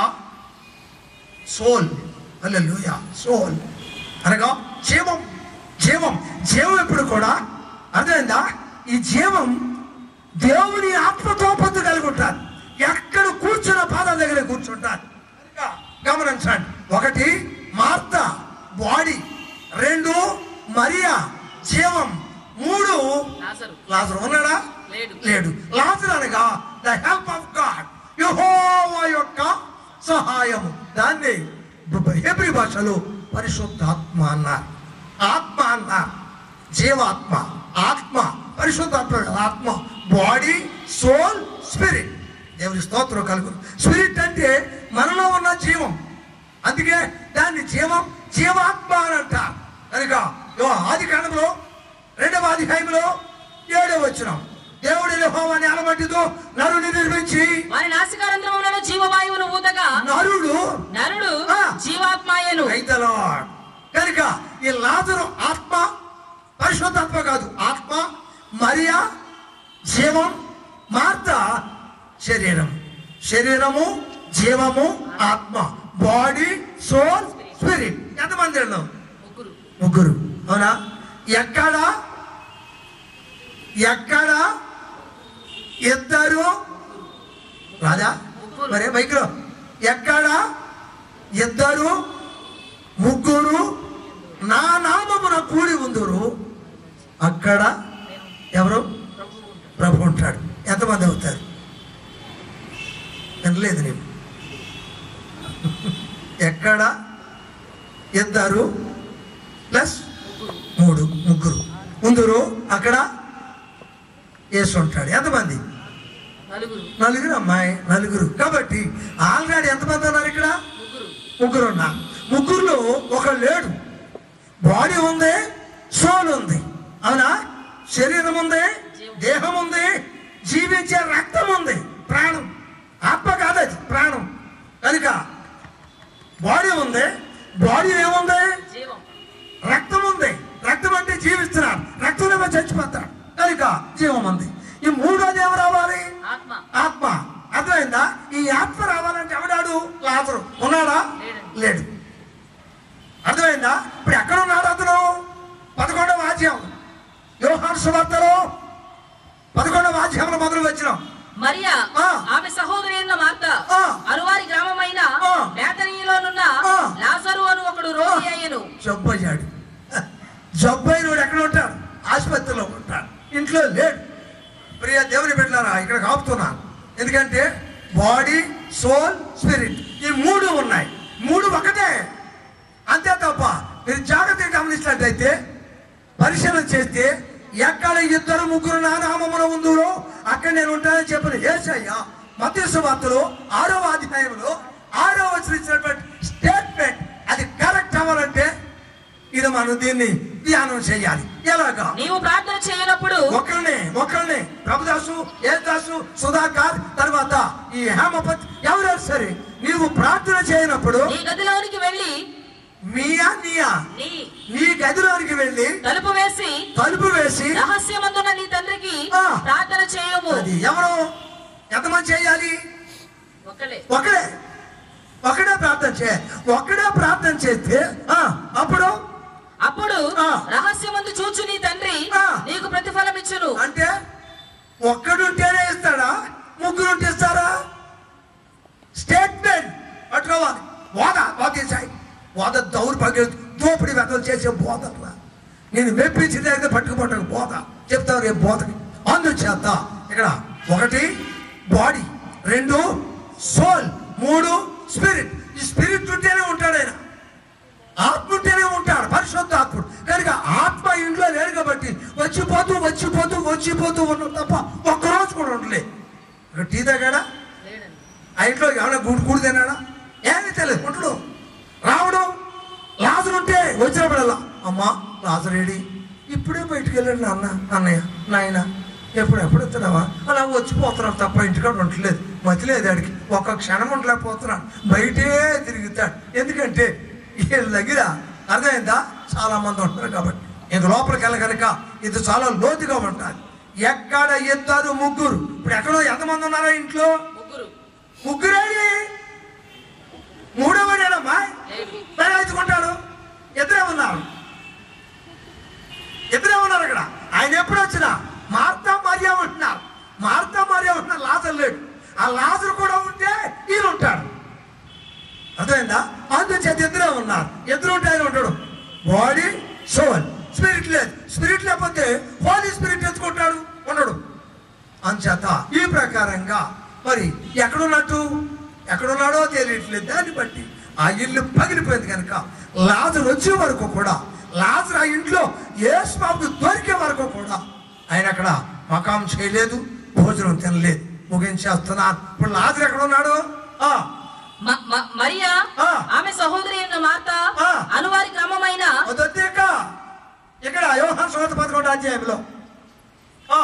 సోల్ హల్లెలూయా సోల్ అనగా జీవం జీవం జీవం ఎప్పుడు కూడా అర్థమైందా ఈ జీవం దేవుని ఆత్మతో పొత్తు కలిగి ఉంటారు ఎక్కడ కూర్చున్న పాదాల దగ్గర కూర్చుంటారు కనుక గమనించండి ఒకటి మార్త బాడీ రెండు మరియా జీవం మూడు లాజరు లాజరు ఉన్నాడా లేడు. లేడు లాజరు అనగా the help of God Jehovah యొక్క సహాయము దాన్ని హెబ్రి భాషలో పరిశుద్ధాత్మ అన్నారు ఆత్మ అన్నారు జీవాత్మ ఆత్మ పరిశుద్ధాత్మ కాదు, ఆత్మ బాడీ సోల్ స్పిరిట్ దేవుని స్తోత్రం కలుగు స్పిరిట్ అంటే మనలో ఉన్న జీవం అందుకే దాన్ని జీవం జీవాత్మ అని అంటారు కనుక యో ఆది కాండంలో రెండవ అధ్యాయంలో ఏడవ వచ్చిన దేవుడి యెహోవాని అలమట్టితో నరుని నిర్మించి వారి నాసికారంధ్రములను జీవవాయువును ఊదగా నరుడు నరుడు ఆ. జీవాత్మాయను అయితే Lord. కనుక ఈ లాజరు ఆత్మ పరిశుద్ధాత్మ కాదు ఆత్మ మరియా జీవం మార్త శరీరం శరీరము జీవము ఆత్మ బాడీ సోల్ స్పిరిట్ ఎంతమంది ఉన్నాం ముగ్గురు ముగ్గురు అవునా ఎక్కడ ఎక్కడ ఇద్దరు రాజా ముగ్గురు. మరే మైక్రో ఎక్కడ ఇద్దరు ముగ్గురు నా నామమున కూడి ఉందురు అక్కడ ఎవరు ప్రభు ఉంటాడు ఎంతమంది అవుతారు వినలేదు నేను ఎక్కడ ఇద్దరు ప్లస్ మూడు ముగ్గురు ముందురు అక్కడ వేసి ఉంటాడు ఎంతమంది నలుగురు నలుగురు అమ్మాయి నలుగురు కాబట్టి ఆల్రెడీ ఎంతమంది ఉన్నారు ఇక్కడ ముగ్గురు ముగ్గురు ఉన్నారు ముగ్గురులో ఒక లేడు బాడీ ఉంది సోల్ ఉంది అవునా శరీరం ఉంది దేహం ఉంది జీవించే రక్తం ఉంది ప్రాణం ఆత్మ కాదు అది ప్రాణం కనుక బాడీ ఉంది బాడీ ఏముంది జీవం రక్తం ఉంది రక్తం అంటే జీవిస్తున్నారు రక్తంలో చచ్చిపోతాడు కనుక జీవం ఉంది ఈ మూడోది ఎవరు రావాలి ఆత్మ ఆత్మ అర్థమైందా ఈ ఆత్మ రావాలంటే ఎవడాడు లాజరు ఉన్నాడా లేడండి. లేడు అర్థమైందా ఇప్పుడు ఎక్కడ ఉన్నాడు అతను పదకొండవ అధ్యాయం యోహాను సువార్తలో పదకొండవ అధ్యాయంలో మొదలు వచ్చినాం మరియా ఆ. ఆమె సహోదరి అయిన మార్త ఆ. అరువారి గ్రామమైన ఆ. బేతనీలోనున్న ఆ. లాజరు అని ఒకడు రోగి అయ్యను జబ్బు అయ్యాడు జబ్బు అయినోడు ఎక్కడ ఉంటాడు ఆసుపత్రిలో ఉంటాడు ఇంట్లో లేడు ప్రియ దేవుని బిడ్డలారా ఇక్కడ కాపుతున్నాను ఎందుకంటే బాడీ సోల్ స్పిరిట్ ఈ మూడు ఉన్నాయి మూడు ఒకటే అంతే తప్ప మీరు జాగ్రత్తగా గమనించినట్లయితే పరిశీలన చేస్తే ఎక్కడ ఇద్దరు ముగ్గురు నా నామమున ఉందో అక్కడ నేను ఉంటానని చెప్పిన ఏసయ్య మత్స్య వార్తలు ఆరవ అధ్యాయంలో ఆరో వచ్చిన ఇచ్చినటువంటి స్టేట్మెంట్ అది కరెక్ట్ అవ్వాలంటే ఇది మనం దీన్ని ధ్యానం చేయాలి ఎలాగా నీవు ప్రార్థన చేయనప్పుడు ఒకరిని ఒకరిని ప్రభుదాసు ఏదాసు సుధాకర్ తర్వాత ఈ హేమపత్ ఎవరైనా సరే నీవు ప్రార్థన చేయనప్పుడు నీ గదిలోనికి వెళ్ళి మీయా నీయా నీ నీ గదిలోనికి వెళ్ళి తలుపు వేసి తలుపు వేసి రహస్యమందున నీ తండ్రికి ఆ. ప్రార్థన చేయము అది ఎవరు ఎంతమంది చేయాలి ఒకలే ఒకడే ఒకడే ప్రార్థన చే ఒకడే ప్రార్థన చేస్తే ఆ, అప్పుడు అప్పుడు ఆ. రహస్యమందు చూచు నీ తండ్రి ఆ. నీకు ప్రతిఫలం ఇచ్చును అంటే ఒక్కడుంటేనే ఇస్తాడా ముగ్గురు ఉంటే ఇస్తారా స్టేట్మెంట్ పట్టుకోవాలి బోధ బోధించాయి బోధ దౌర్భాగ్య దోపిడి వెతలు చేసే బోధట్లా నేను మెప్పించి దగ్గర పట్టుకుపట్టక బోధ చెప్తారు రేపు బోధకి అందుచేత ఇక్కడ ఒకటి బాడీ రెండు సోల్ మూడు స్పిరిట్ ఈ స్పిరిట్ ఉంటేనే ఉంటాడు ఆయన ఆత్మ ఉంటేనే ఉంటాడు పరిశుద్ధ ఆత్ముడు కనుక ఆత్మ ఇంట్లో లేడు కాబట్టి వచ్చిపోతూ వచ్చిపోతూ వచ్చిపోతూ ఉన్నాం తప్ప ఒక్కరోజు కూడా ఉండలే ఇక్కడ టీ తాగాడా ఆ ఇంట్లో ఏమైనా గుడి గుడి తిన్నాడా ఏమీ తెలియదు ఉంటాడు రావడం లాజరు ఉంటే వచ్చినప్పుడల్లా అమ్మా లాజరేడి ఇప్పుడే బయటికి వెళ్ళండి నాన్న అన్నయ్య నాయన ఎప్పుడు ఎప్పుడు ఎత్తున్నావా అలా వచ్చిపోతున్నాం తప్ప ఇంటికాడ ఉండలేదు మతిలేదు ఆడికి ఒక్క క్షణం ఉండలేకపోతున్నాడు బయటే తిరుగుతాడు ఎందుకంటే వీళ్ళ దగ్గర అర్థమైందా చాలా మంది ఉంటారు కాబట్టి ఇంక లోపలికి వెళ్ళ కనుక ఇది చాలా లోతుగా ఉంటుంది ఎక్కడ ఇద్దరు ముగ్గురు ఇప్పుడు ఎక్కడో ఎంతమంది ఉన్నారా ఇంట్లో ముగ్గురు ముగ్గురేడి మూడోవాడేనమ్మా లేదు మరి ఎత్తుకుంటాడు ఇద్దరే ఉన్నారు ఇద్దరే ఉన్నారు అక్కడ ఆయన ఎప్పుడు వచ్చినా మార్తా మరియా ఉంటున్నారు మార్తా మరియా ఉంటున్నారు లాజర్ లేడు ఆ లాజర్ కూడా ఉంటే ఈయన ఉంటాడు అర్థమైందా అందుచేత ఇద్దరే ఉన్నారు ఇద్దరు ఉంటే ఆయన ఉంటాడు బాడీ సోల్ స్పిరిట్ లేదు స్పిరిట్ లేకపోతే హోలీ స్పిరిట్ ఎత్తుకుంటాడు ఉండడు అంచేత ఈ ప్రకారంగా మరి ఎక్కడున్నట్టు ఎక్కడున్నాడో తెలియట్లేదు దాన్ని బట్టి ఆ ఇల్లు పగిలిపోయింది కనుక లాజరు వచ్చే వరకు కూడా లాజరు ఆ ఇంట్లో యేసు బాబుకు దొరికే వరకు కూడా ఆయన అక్కడ మకాం చేయలేదు భోజనం తినలేదు ముగించేస్తున్నాను ఇప్పుడు లాజరు ఎక్కడ ఉన్నాడు ఆ, మ- మ- మరియా ఆ. ఆమె సహోదరి అయిన మార్త ఆ. అనువారి గ్రామమైన వద్దొద్దేక ఇక్కడ యోహాన్ సువార్త పదకొండు అధ్యాయంలో ఆ,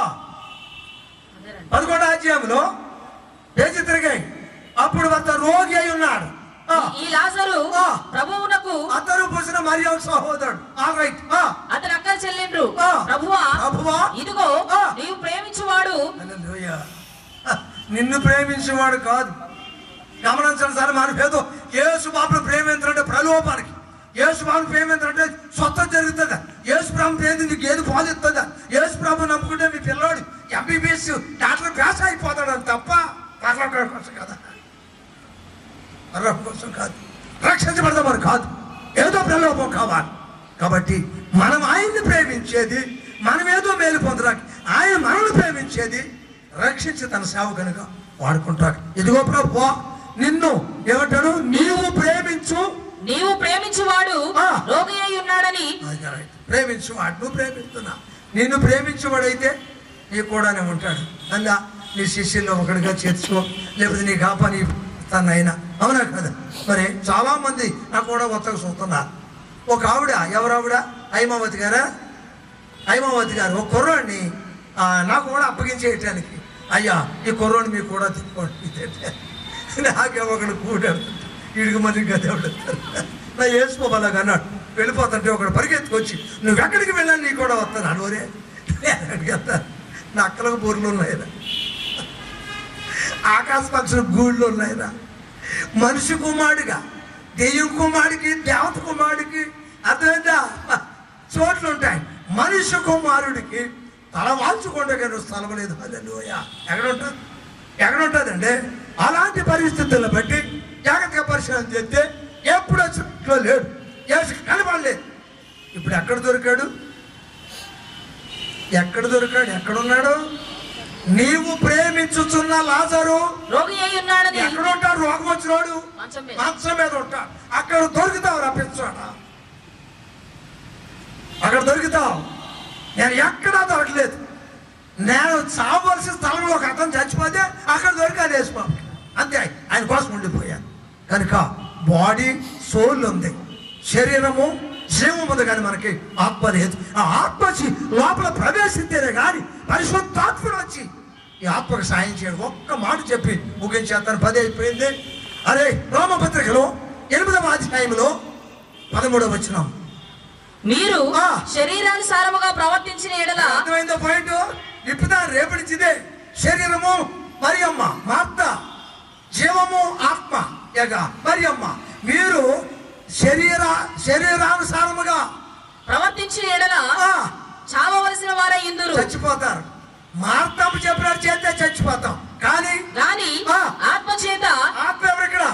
పదకొండు అధ్యాయంలో పేజీ తిరిగాయి అప్పుడు వద్ద రోగి అయి ఉన్నాడు ఆ, ఈ లాజరు ఆ. ప్రభువునకు అతను పుసిన మరియా సహోదరుడు ఆల్ రైట్ ఆ, అతని అక్క చెల్లెండ్రు ఆ. ప్రభువా ప్రభువా ఇదిగో ఆ. నీవు ప్రేమించువాడు హల్లెలూయా. హ, నిన్ను ప్రేమించేవాడు కాదు గమనించండి సార్ మన పేదో యేసు బాబును ప్రేమించాలంటే ప్రలోభానికి యేసు బాబును ప్రేమించాలంటే స్వతం జరుగుతుందా యేసు ప్రభు ప్రేమి నీకు ఏది పాలిస్తుందా యేసు ప్రభు నమ్ముకుంటే మీ పిల్లోడు ఎంబీబీఎస్ డాక్టర్ పేస అయిపోతాడని తప్ప పర్లోకం కోసం కదా పర్లోకం కోసం కాదు రక్షించబడదామని కాదు ఏదో ప్రలోభం కావాలి కాబట్టి మనం ఆయన్ని ప్రేమించేది మనం ఏదో మేలు పొందడానికి ఆయన మనల్ని ప్రేమించేది రక్షించి తన సేవకునిగా వాడుకుంటాడు ఇదిగో ప్రభు నిన్ను ఏమంటాడు నీవు ప్రేమించు నీవు ప్రేమించువాడు ఆ. రోగి అయి ఉన్నాడని అది correct. ప్రేమించు వాడు నువ్వు ప్రేమిస్తున్నా నిన్ను ప్రేమించేవాడైతే నీ కూడానే ఉంటాడు అలా నీ శిష్యుల్లో ఒకటిగా చేర్చుకో లేకపోతే నీ కాపా నీ తనైనా అవునా కదా మరి చాలా మంది నాకు కూడా కొత్తగా చూస్తున్నారు ఒక ఆవిడ ఎవరు ఆవిడ హైమావతి గారా హైమావతి గారు ఒక కుర్రాడిని ఆ, నాకు కూడా అప్పగించేయటానికి అయ్యా ఈ కుర్రోని మీకు కూడా తిప్పుకోండి నాకే ఒకడు కూడాడు వీడికి మళ్ళీ గది ఎవడతారు నా వేసుకోవాలాగా అన్నాడు వెళ్ళిపోతుంటే ఒకడు పరిగెత్తుకొచ్చి నువ్వు ఎక్కడికి వెళ్ళాలి నీకు కూడా వస్తాను అనువరే అడిగేస్తా నా అక్కలకు బోర్లు ఉన్నాయిరా ఆకాశ పక్షుల గూళ్ళు ఉన్నాయిరా మనిషి కుమారుడిగా దెయ్యం కుమారుడికి దేవత కుమారుడికి అర్థమైందా చోట్లు ఉంటాయి మనిషి కుమారుడికి తల వాల్చుకోండి స్థలం లేదు హల్లెలూయ ఎక్కడ ఉంటుంది ఎక్కడ ఉంటుందండి అలాంటి పరిస్థితులను బట్టి జాగ్రత్తగా పరిశీలన చేస్తే ఎప్పుడు వచ్చినట్లో లేడు ఏసు కనబడలేదు ఇప్పుడు ఎక్కడ దొరికాడు ఎక్కడ దొరికాడు ఎక్కడున్నాడు నీవు ప్రేమించుచున్న లాజరు రోగి అయి ఉన్నాడని ఎక్కడ ఉంటాడు రోగం వచ్చినోడు మంచం మీద. మంచం మీద ఉంటాడు అక్కడ దొరుకుతావు రప్పించాడా అక్కడ దొరుకుతావు నేను ఎక్కడా దొరకలేదు నేను చావలసిన స్థలంలో ఒక అతను చచ్చిపోతే అక్కడ దొరికాను వేసుకో అంతే ఆయన కోసం ఉండిపోయాను కనుక బాడీ సోల్ ఉంది శరీరము జీవం ఉంది కానీ మనకి ఆత్మ లేదు ఆ ఆత్మ వచ్చి లోపల ప్రవేశిస్తేనే కానీ పరిశుద్ధాత్మను వచ్చి ఈ ఆత్మకు సాయం చేయడం ఒక్క మాట చెప్పి ముగించేస్తాను పది అయిపోయింది అరే రోమపత్రికలో ఎనిమిదవ అధ్యాయంలో పదమూడవ వచ్చినాం మీరు ఆ. శరీరానుసారముగా ప్రవర్తించిన ఎడల అర్థమైందో పాయింట్ ఇప్పుడు రేపటిచ్చిదే శరీరము మరి అమ్మ మార్త జీవము ఆత్మ ఎగ మరి అమ్మ మీరు శరీర శరీరానుసారముగా ప్రవర్తించిన ఎడల ఆ, చావవలసిన వారై ఇందురు చచ్చిపోతారు మార్తమ్మ చెప్పినట్టు చేస్తే చచ్చిపోతాం కానీ గాని ఆ. ఆత్మ చేత ఆత్మ ఎవరు ఇక్కడ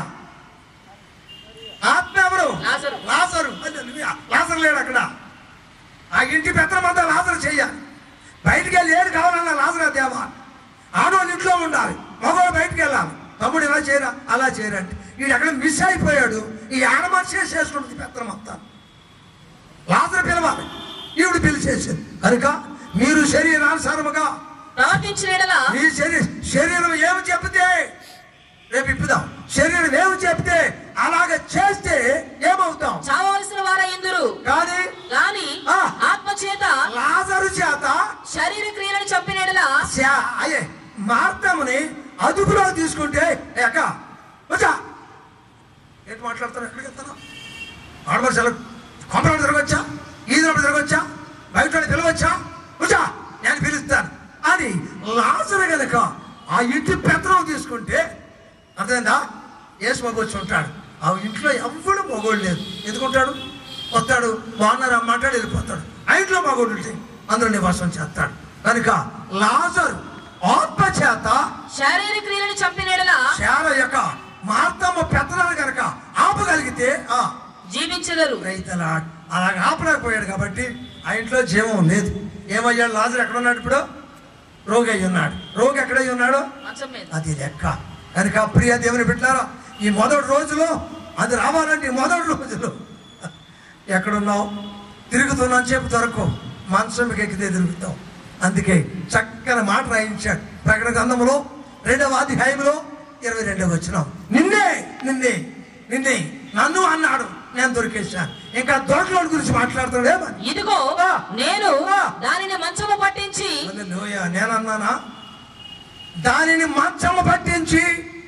ఆత్మ ఎవరు లాజరు. లాజరు హల్లెలూయా. లాజరు లేడు అక్కడ ఆ ఇంటి పెత్తనమంతా లాజరు చెయ్యాలి బయటికి వెళ్ళి ఏడు కావాలన్నా లాజరా దేవా ఆడవాళ్ళు ఇంట్లో ఉండాలి మగవాడు బయటికి వెళ్ళాలి తమ్ముడు ఇలా చేయరా అలా చేయరంటే వీడు అక్కడ మిస్ అయిపోయాడు ఈ ఆడమనిషే చేసుకుంటుంది పెత్తనమంతా లాజరు పిలవాలి ఈవిడ పిలిచేసింది కనుక మీరు శరీరానుసారముగా ప్రవర్తించిన ఎడల మీ శరీరం శరీరం ఏమి చెప్తే రేపు ఇప్పుదాం శరీరం ఏమి చెప్తే అలాగ చేస్తే ఏమవుతాం చావవలసిన వారై ఇందురు కానీ గాని ఆ. ఆత్మ చేత లాజరు చేత శరీర క్రియలను చంపిన ఎడల శా- అయ్యే మార్తముని అదుపులో తీసుకుంటే ఎక్క వచ్చా ఏంటి మాట్లాడుతాను ఎక్కడికి వెళ్తాను ఆడమర్చాలు కొంపలు తిరగొచ్చా ఈదులప్పుడు తిరగొచ్చా బయట వాళ్ళు పిలవచ్చా వచ్చా నేను పిలుస్తాను అని లాజరు గనక ఆ ఇంటి పెత్తనం తీసుకుంటే అర్థమైందా యేసు మగ వచ్చి ఉంటాడు ఆ ఇంట్లో ఎవ్వడు మగోడు లేదు ఎందుకుంటాడు వస్తాడు బాగున్నారు అమ్మంటాడు వెళ్ళిపోతాడు ఆ ఇంట్లో మగోడు ఉంటే అందరూ నివాసం చేస్తాడు కనుక లాజరు ఆత్మ చేత శారీర క్రియలను చంపిన ఎడల శాల యొక్క మార్తమ్మ పెత్తనాలు కనుక ఆపగలిగితే ఆ జీవించగలరు రైతుల అలాగ ఆపలేకపోయాడు కాబట్టి ఆ ఇంట్లో జీవం లేదు ఏమయ్యాడు లాజర్ ఎక్కడ ఉన్నాడు ఇప్పుడు రోగి అయి ఉన్నాడు రోగి ఎక్కడై ఉన్నాడు మంచం మీద అది లెక్క కనుక ప్రియ దేవుని పెట్టారా ఈ మొదటి రోజులో అది రావాలంటే ఈ మొదటి రోజులో ఎక్కడున్నావు తిరుగుతున్నాను చెప్పు దొరకవు మంచం మీకు ఎక్కితే తిరుగుతావు అందుకే చక్కని మాట రాయించాడు ప్రకటన గ్రంథములో రెండవ అధ్యాయంలో ఇరవై రెండవ వచ్చినాం నిన్నే నిన్నే నిన్నే నన్ను అన్నాడు నేను దొరికేశాను ఇంకా దొరకలోడి గురించి మాట్లాడుతాడేమని ఇదిగో ఆ. నేను ఆ. దానిని మంచము పట్టించి హల్లెలూయ. నేనన్నానా దానిని మంచము పట్టించి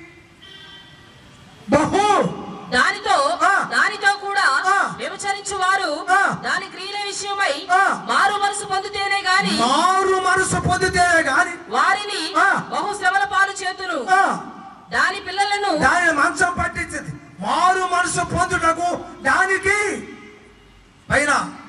బహు దానితో ఆ. దానితో కూడా ఆ. వ్యభిచరించు వారు ఆ. దాని క్రియల విషయమై ఆ. మారు మనసు పొందితేనే గాని మారు మనసు పొందితేనే గాని వారిని ఆ. బహు శ్రమల పాలు చేతురు ఆ, దాని పిల్లలను దానిని మంచం పట్టించింది మారు మనసు పొందుటకు దానికి పైన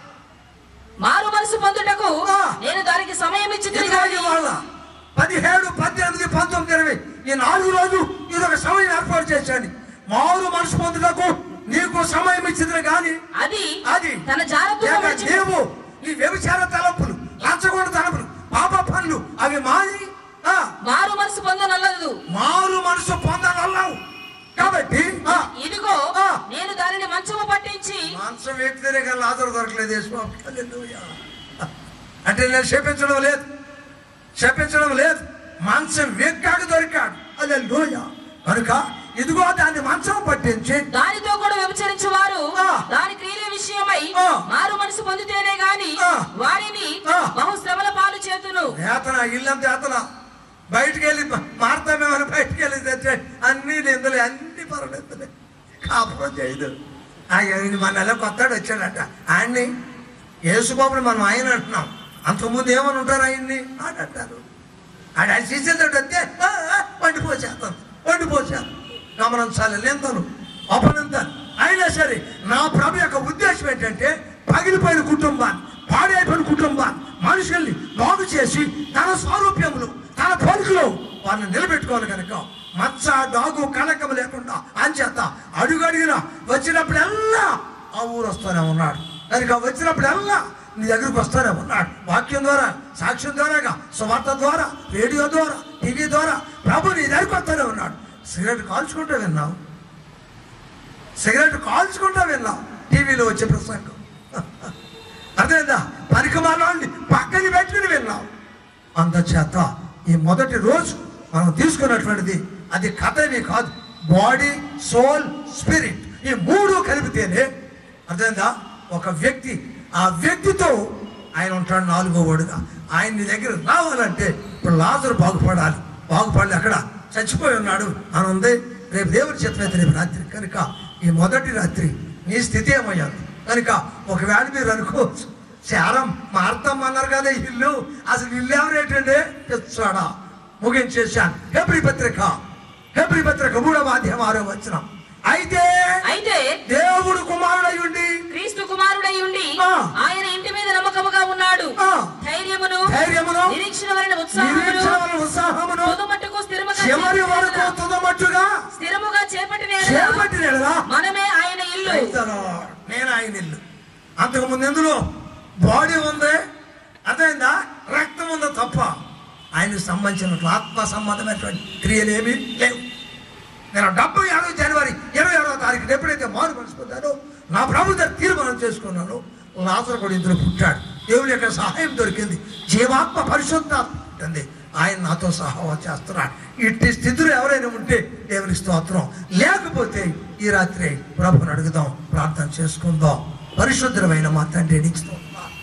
మారు మనసు పొందుటకు ఆ. నేను దానికి సమయం ఇచ్చి ఇరవై వాళ్ళ పదిహేడు పద్దెనిమిది పంతొమ్మిది ఇరవై ఈ నాలుగు రోజు ఇది ఒక సమయం ఏర్పాటు చేశాడు మారు మనసు పొందుటకు నీకు సమయం ఇచ్చింది కానీ అది అది తన జాగ్రత్తగా లేక విడిచి- నీవు నీ వ్యభిచార తలంపులు లంచగొండ తలంపులు పాప పనులు అవి మాని ఆ, మారు మనసు పొందనల్లదు మారు మనసు పొందనన్నావు కాబట్టి ఆ, ఇదిగో ఆ. నేను దానిని మంచము పట్టించి మాంసం వ్యక్తినే కానీ లాజరు దొరకలేదు యేసుబాబు. హల్లెలూయా. అంటే నేను శపించడం లేదు శపించడం లేదు మాంసం వెక్కాక దొరికాడు అదే లోయ కనుక ఇదిగో దాన్ని మంచం పట్టించి దానితో కూడా వ్యభిచరించు వారు ఆ. దాని క్రియల విషయమై ఆ. మారు మనసు పొందితేనే గాని ఆ. వారిని ఆ. బహు శ్రమల పాలు చేతును వేతన ఇల్లంత వేతన బయటికి వెళ్ళి మారుతామేమని బయటికి వెళ్ళి తెచ్చే అన్ని నిందలే అన్ని పర్వాలేదు కాపురం చేయదు ఆయన మన నెల కొత్తడు వచ్చాడట ఆయన్ని యేసుబాబుని మనం ఆయన అంటున్నాం అంతకుముందు ఏమని ఉంటారు ఆయన్ని ఆడ అంటారు ఆడ ఆయన శిష్యులతో వస్తే "ఆ, ఆ, వండిపోసేస్తాను వండిపోసాను గమనించాలి నిందలు అపనిందలు అయినా సరే నా ప్రభు యొక్క ఉద్దేశం ఏంటంటే పగిలిపోయిన కుటుంబాన్ని పాడైపోయిన కుటుంబాన్ని మనుషుల్ని బాగు చేసి తన స్వరూప్యములు తన పోలికలో వారిని నిలబెట్టుకోవాలి కనుక మచ్చ డాగు కలకం లేకుండా అంచేత అడుగడిగిన వచ్చినప్పుడల్లా ఆ ఊరు వస్తూనే ఉన్నాడు కనుక వచ్చినప్పుడల్లా నీ దగ్గరికి వస్తూనే ఉన్నాడు వాక్యం ద్వారా సాక్ష్యం ద్వారాగా సువార్త ద్వారా రేడియో ద్వారా టీవీ ద్వారా ప్రభు నీ దగ్గరికి వస్తూనే ఉన్నాడు సిగరెట్ కాల్చుకుంటూ విన్నావు సిగరెట్ కాల్చుకుంటూ విన్నావు టీవీలో వచ్చే ప్రసంగం అర్థమైందా పనికి వాళ్ళని పక్కని పెట్టుకుని విన్నావు అందుచేత ఈ మొదటి రోజు మనం తీసుకున్నటువంటిది అది కథని కాదు బాడీ సోల్ స్పిరిట్ ఈ మూడు కలిపితేనే అర్థమైందా ఒక వ్యక్తి ఆ వ్యక్తితో ఆయన ఉంటాడు నాలుగో వాడుగా ఆయన నీ దగ్గర రావాలంటే ఇప్పుడు లాజరు బాగుపడాలి బాగుపడాలి అక్కడ చచ్చిపోయి ఉన్నాడు అని ఉంది రేపు దేవుడి చిత్తమైతే రేపు రాత్రి కనుక ఈ మొదటి రాత్రి నీ స్థితి ఏమయ్యాలి కనుక ఒకవేళ మీరు అనుకోవచ్చు శారం మార్తమ్మ అన్నారు కదా ఈ ఇల్లు అసలు ఇల్లు ఎవరేటండి తెచ్చాడా ముగించేశాను హెబ్రి పత్రిక హెబ్రి పత్రిక మూడవ అధ్యాయం ఆరో వచ్చిన అయితే అయితే దేవుడు కుమారుడై ఉండి క్రీస్తు కుమారుడై ఉండి ఆ. ఆయన ఇంటి మీద నమ్మకముగా ఉన్నాడు ఆ. ధైర్యమును ధైర్యమును నిరీక్షణ వలన ఉత్సాహమును నిరీక్షణ ఉత్సాహమును పొదుమట్టుకు స్థిరముగా చివరి చేపట్టిన వరకు ఎడల- తుదమట్టుగా స్థిరముగా చేపట్టిన ఎడల చేపట్టిన ఎడల మనమే ఆయన ఇల్లు Praise the Lord. నేను ఆయన ఇల్లు అంతకు ముందు ఎందులో బాడీ ఉంది అర్థమైందా రక్తం ఉందో తప్ప ఆయనకు సంబంధించిన ఆత్మ సంబంధమైనటువంటి క్రియలు ఏమీ లేవు నేను డెబ్బై ఆరో జనవరి ఇరవై ఆరో తారీఖున ఎప్పుడైతే మారు మనసుకుంటానో నా ప్రభుత్వ తీర్మానం చేసుకున్నాను లాజరు కూడా ఇందులో పుట్టాడు దేవుని యొక్క సహాయం దొరికింది జీవాత్మ పరిశుద్ధాత్మ ఉంటుంది ఆయన నాతో సహాయం చేస్తున్నాడు ఇట్టి స్థితిలో ఎవరైనా ఉంటే దేవుని స్తోత్రం లేకపోతే ఈ రాత్రి ప్రభుని అడుగుదాం ప్రార్థన చేసుకుందాం పరిశుద్ధమైన మా తండ్రి నీకు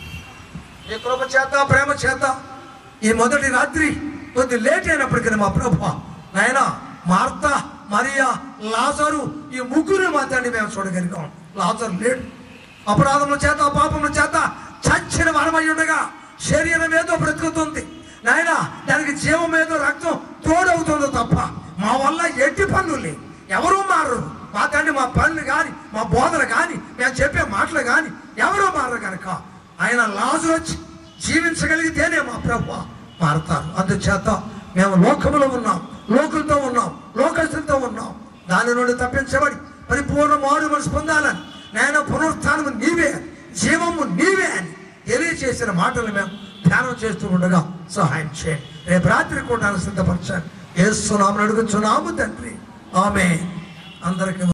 ఈ కృప చేత ప్రేమ చేత ఈ మొదటి రాత్రి కొద్ది లేట్ అయినప్పటికీ మా ప్రభు నాయన మార్త మరియా లాజరు ఈ ముగ్గురు మా తండ్రి మేము చూడగలిగాం లాజరు లేడు అపరాధముల చేత పాపముల చేత చచ్చిన వరమై ఉండగా శరీరం ఏదో బ్రతుకుతుంది నాయన దానికి జీవం ఏదో రక్తం తోడవుతుందో తప్ప మా వల్ల ఎట్టి పనులు లేవు ఎవరూ మారరు మా తండ్రి మా పనులు కానీ మా బోధలు కానీ మేము చెప్పే మాటలు కానీ ఎవరూ మారరు కనుక ఆయన లాజు వచ్చి జీవించగలిగితేనే మా ప్రభు మారతారు అందుచేత మేము లోకములో ఉన్నాం లోకులతో ఉన్నాం లోకస్తులతో ఉన్నాం దాని నుండి తప్పించబడి పరిపూర్ణ మారు మనసు పొందాలని నేను పునరుత్థానము నీవే అని, జీవము నీవే అని తెలియచేసిన మాటలు మేము ధ్యానం చేస్తూ ఉండగా సహాయం చేయండి రేపు రాత్రి కూడా సిద్ధపరచండి ఏస్తున్నామని అడుగుచున్నాము తండ్రి ఆమె అందరికీ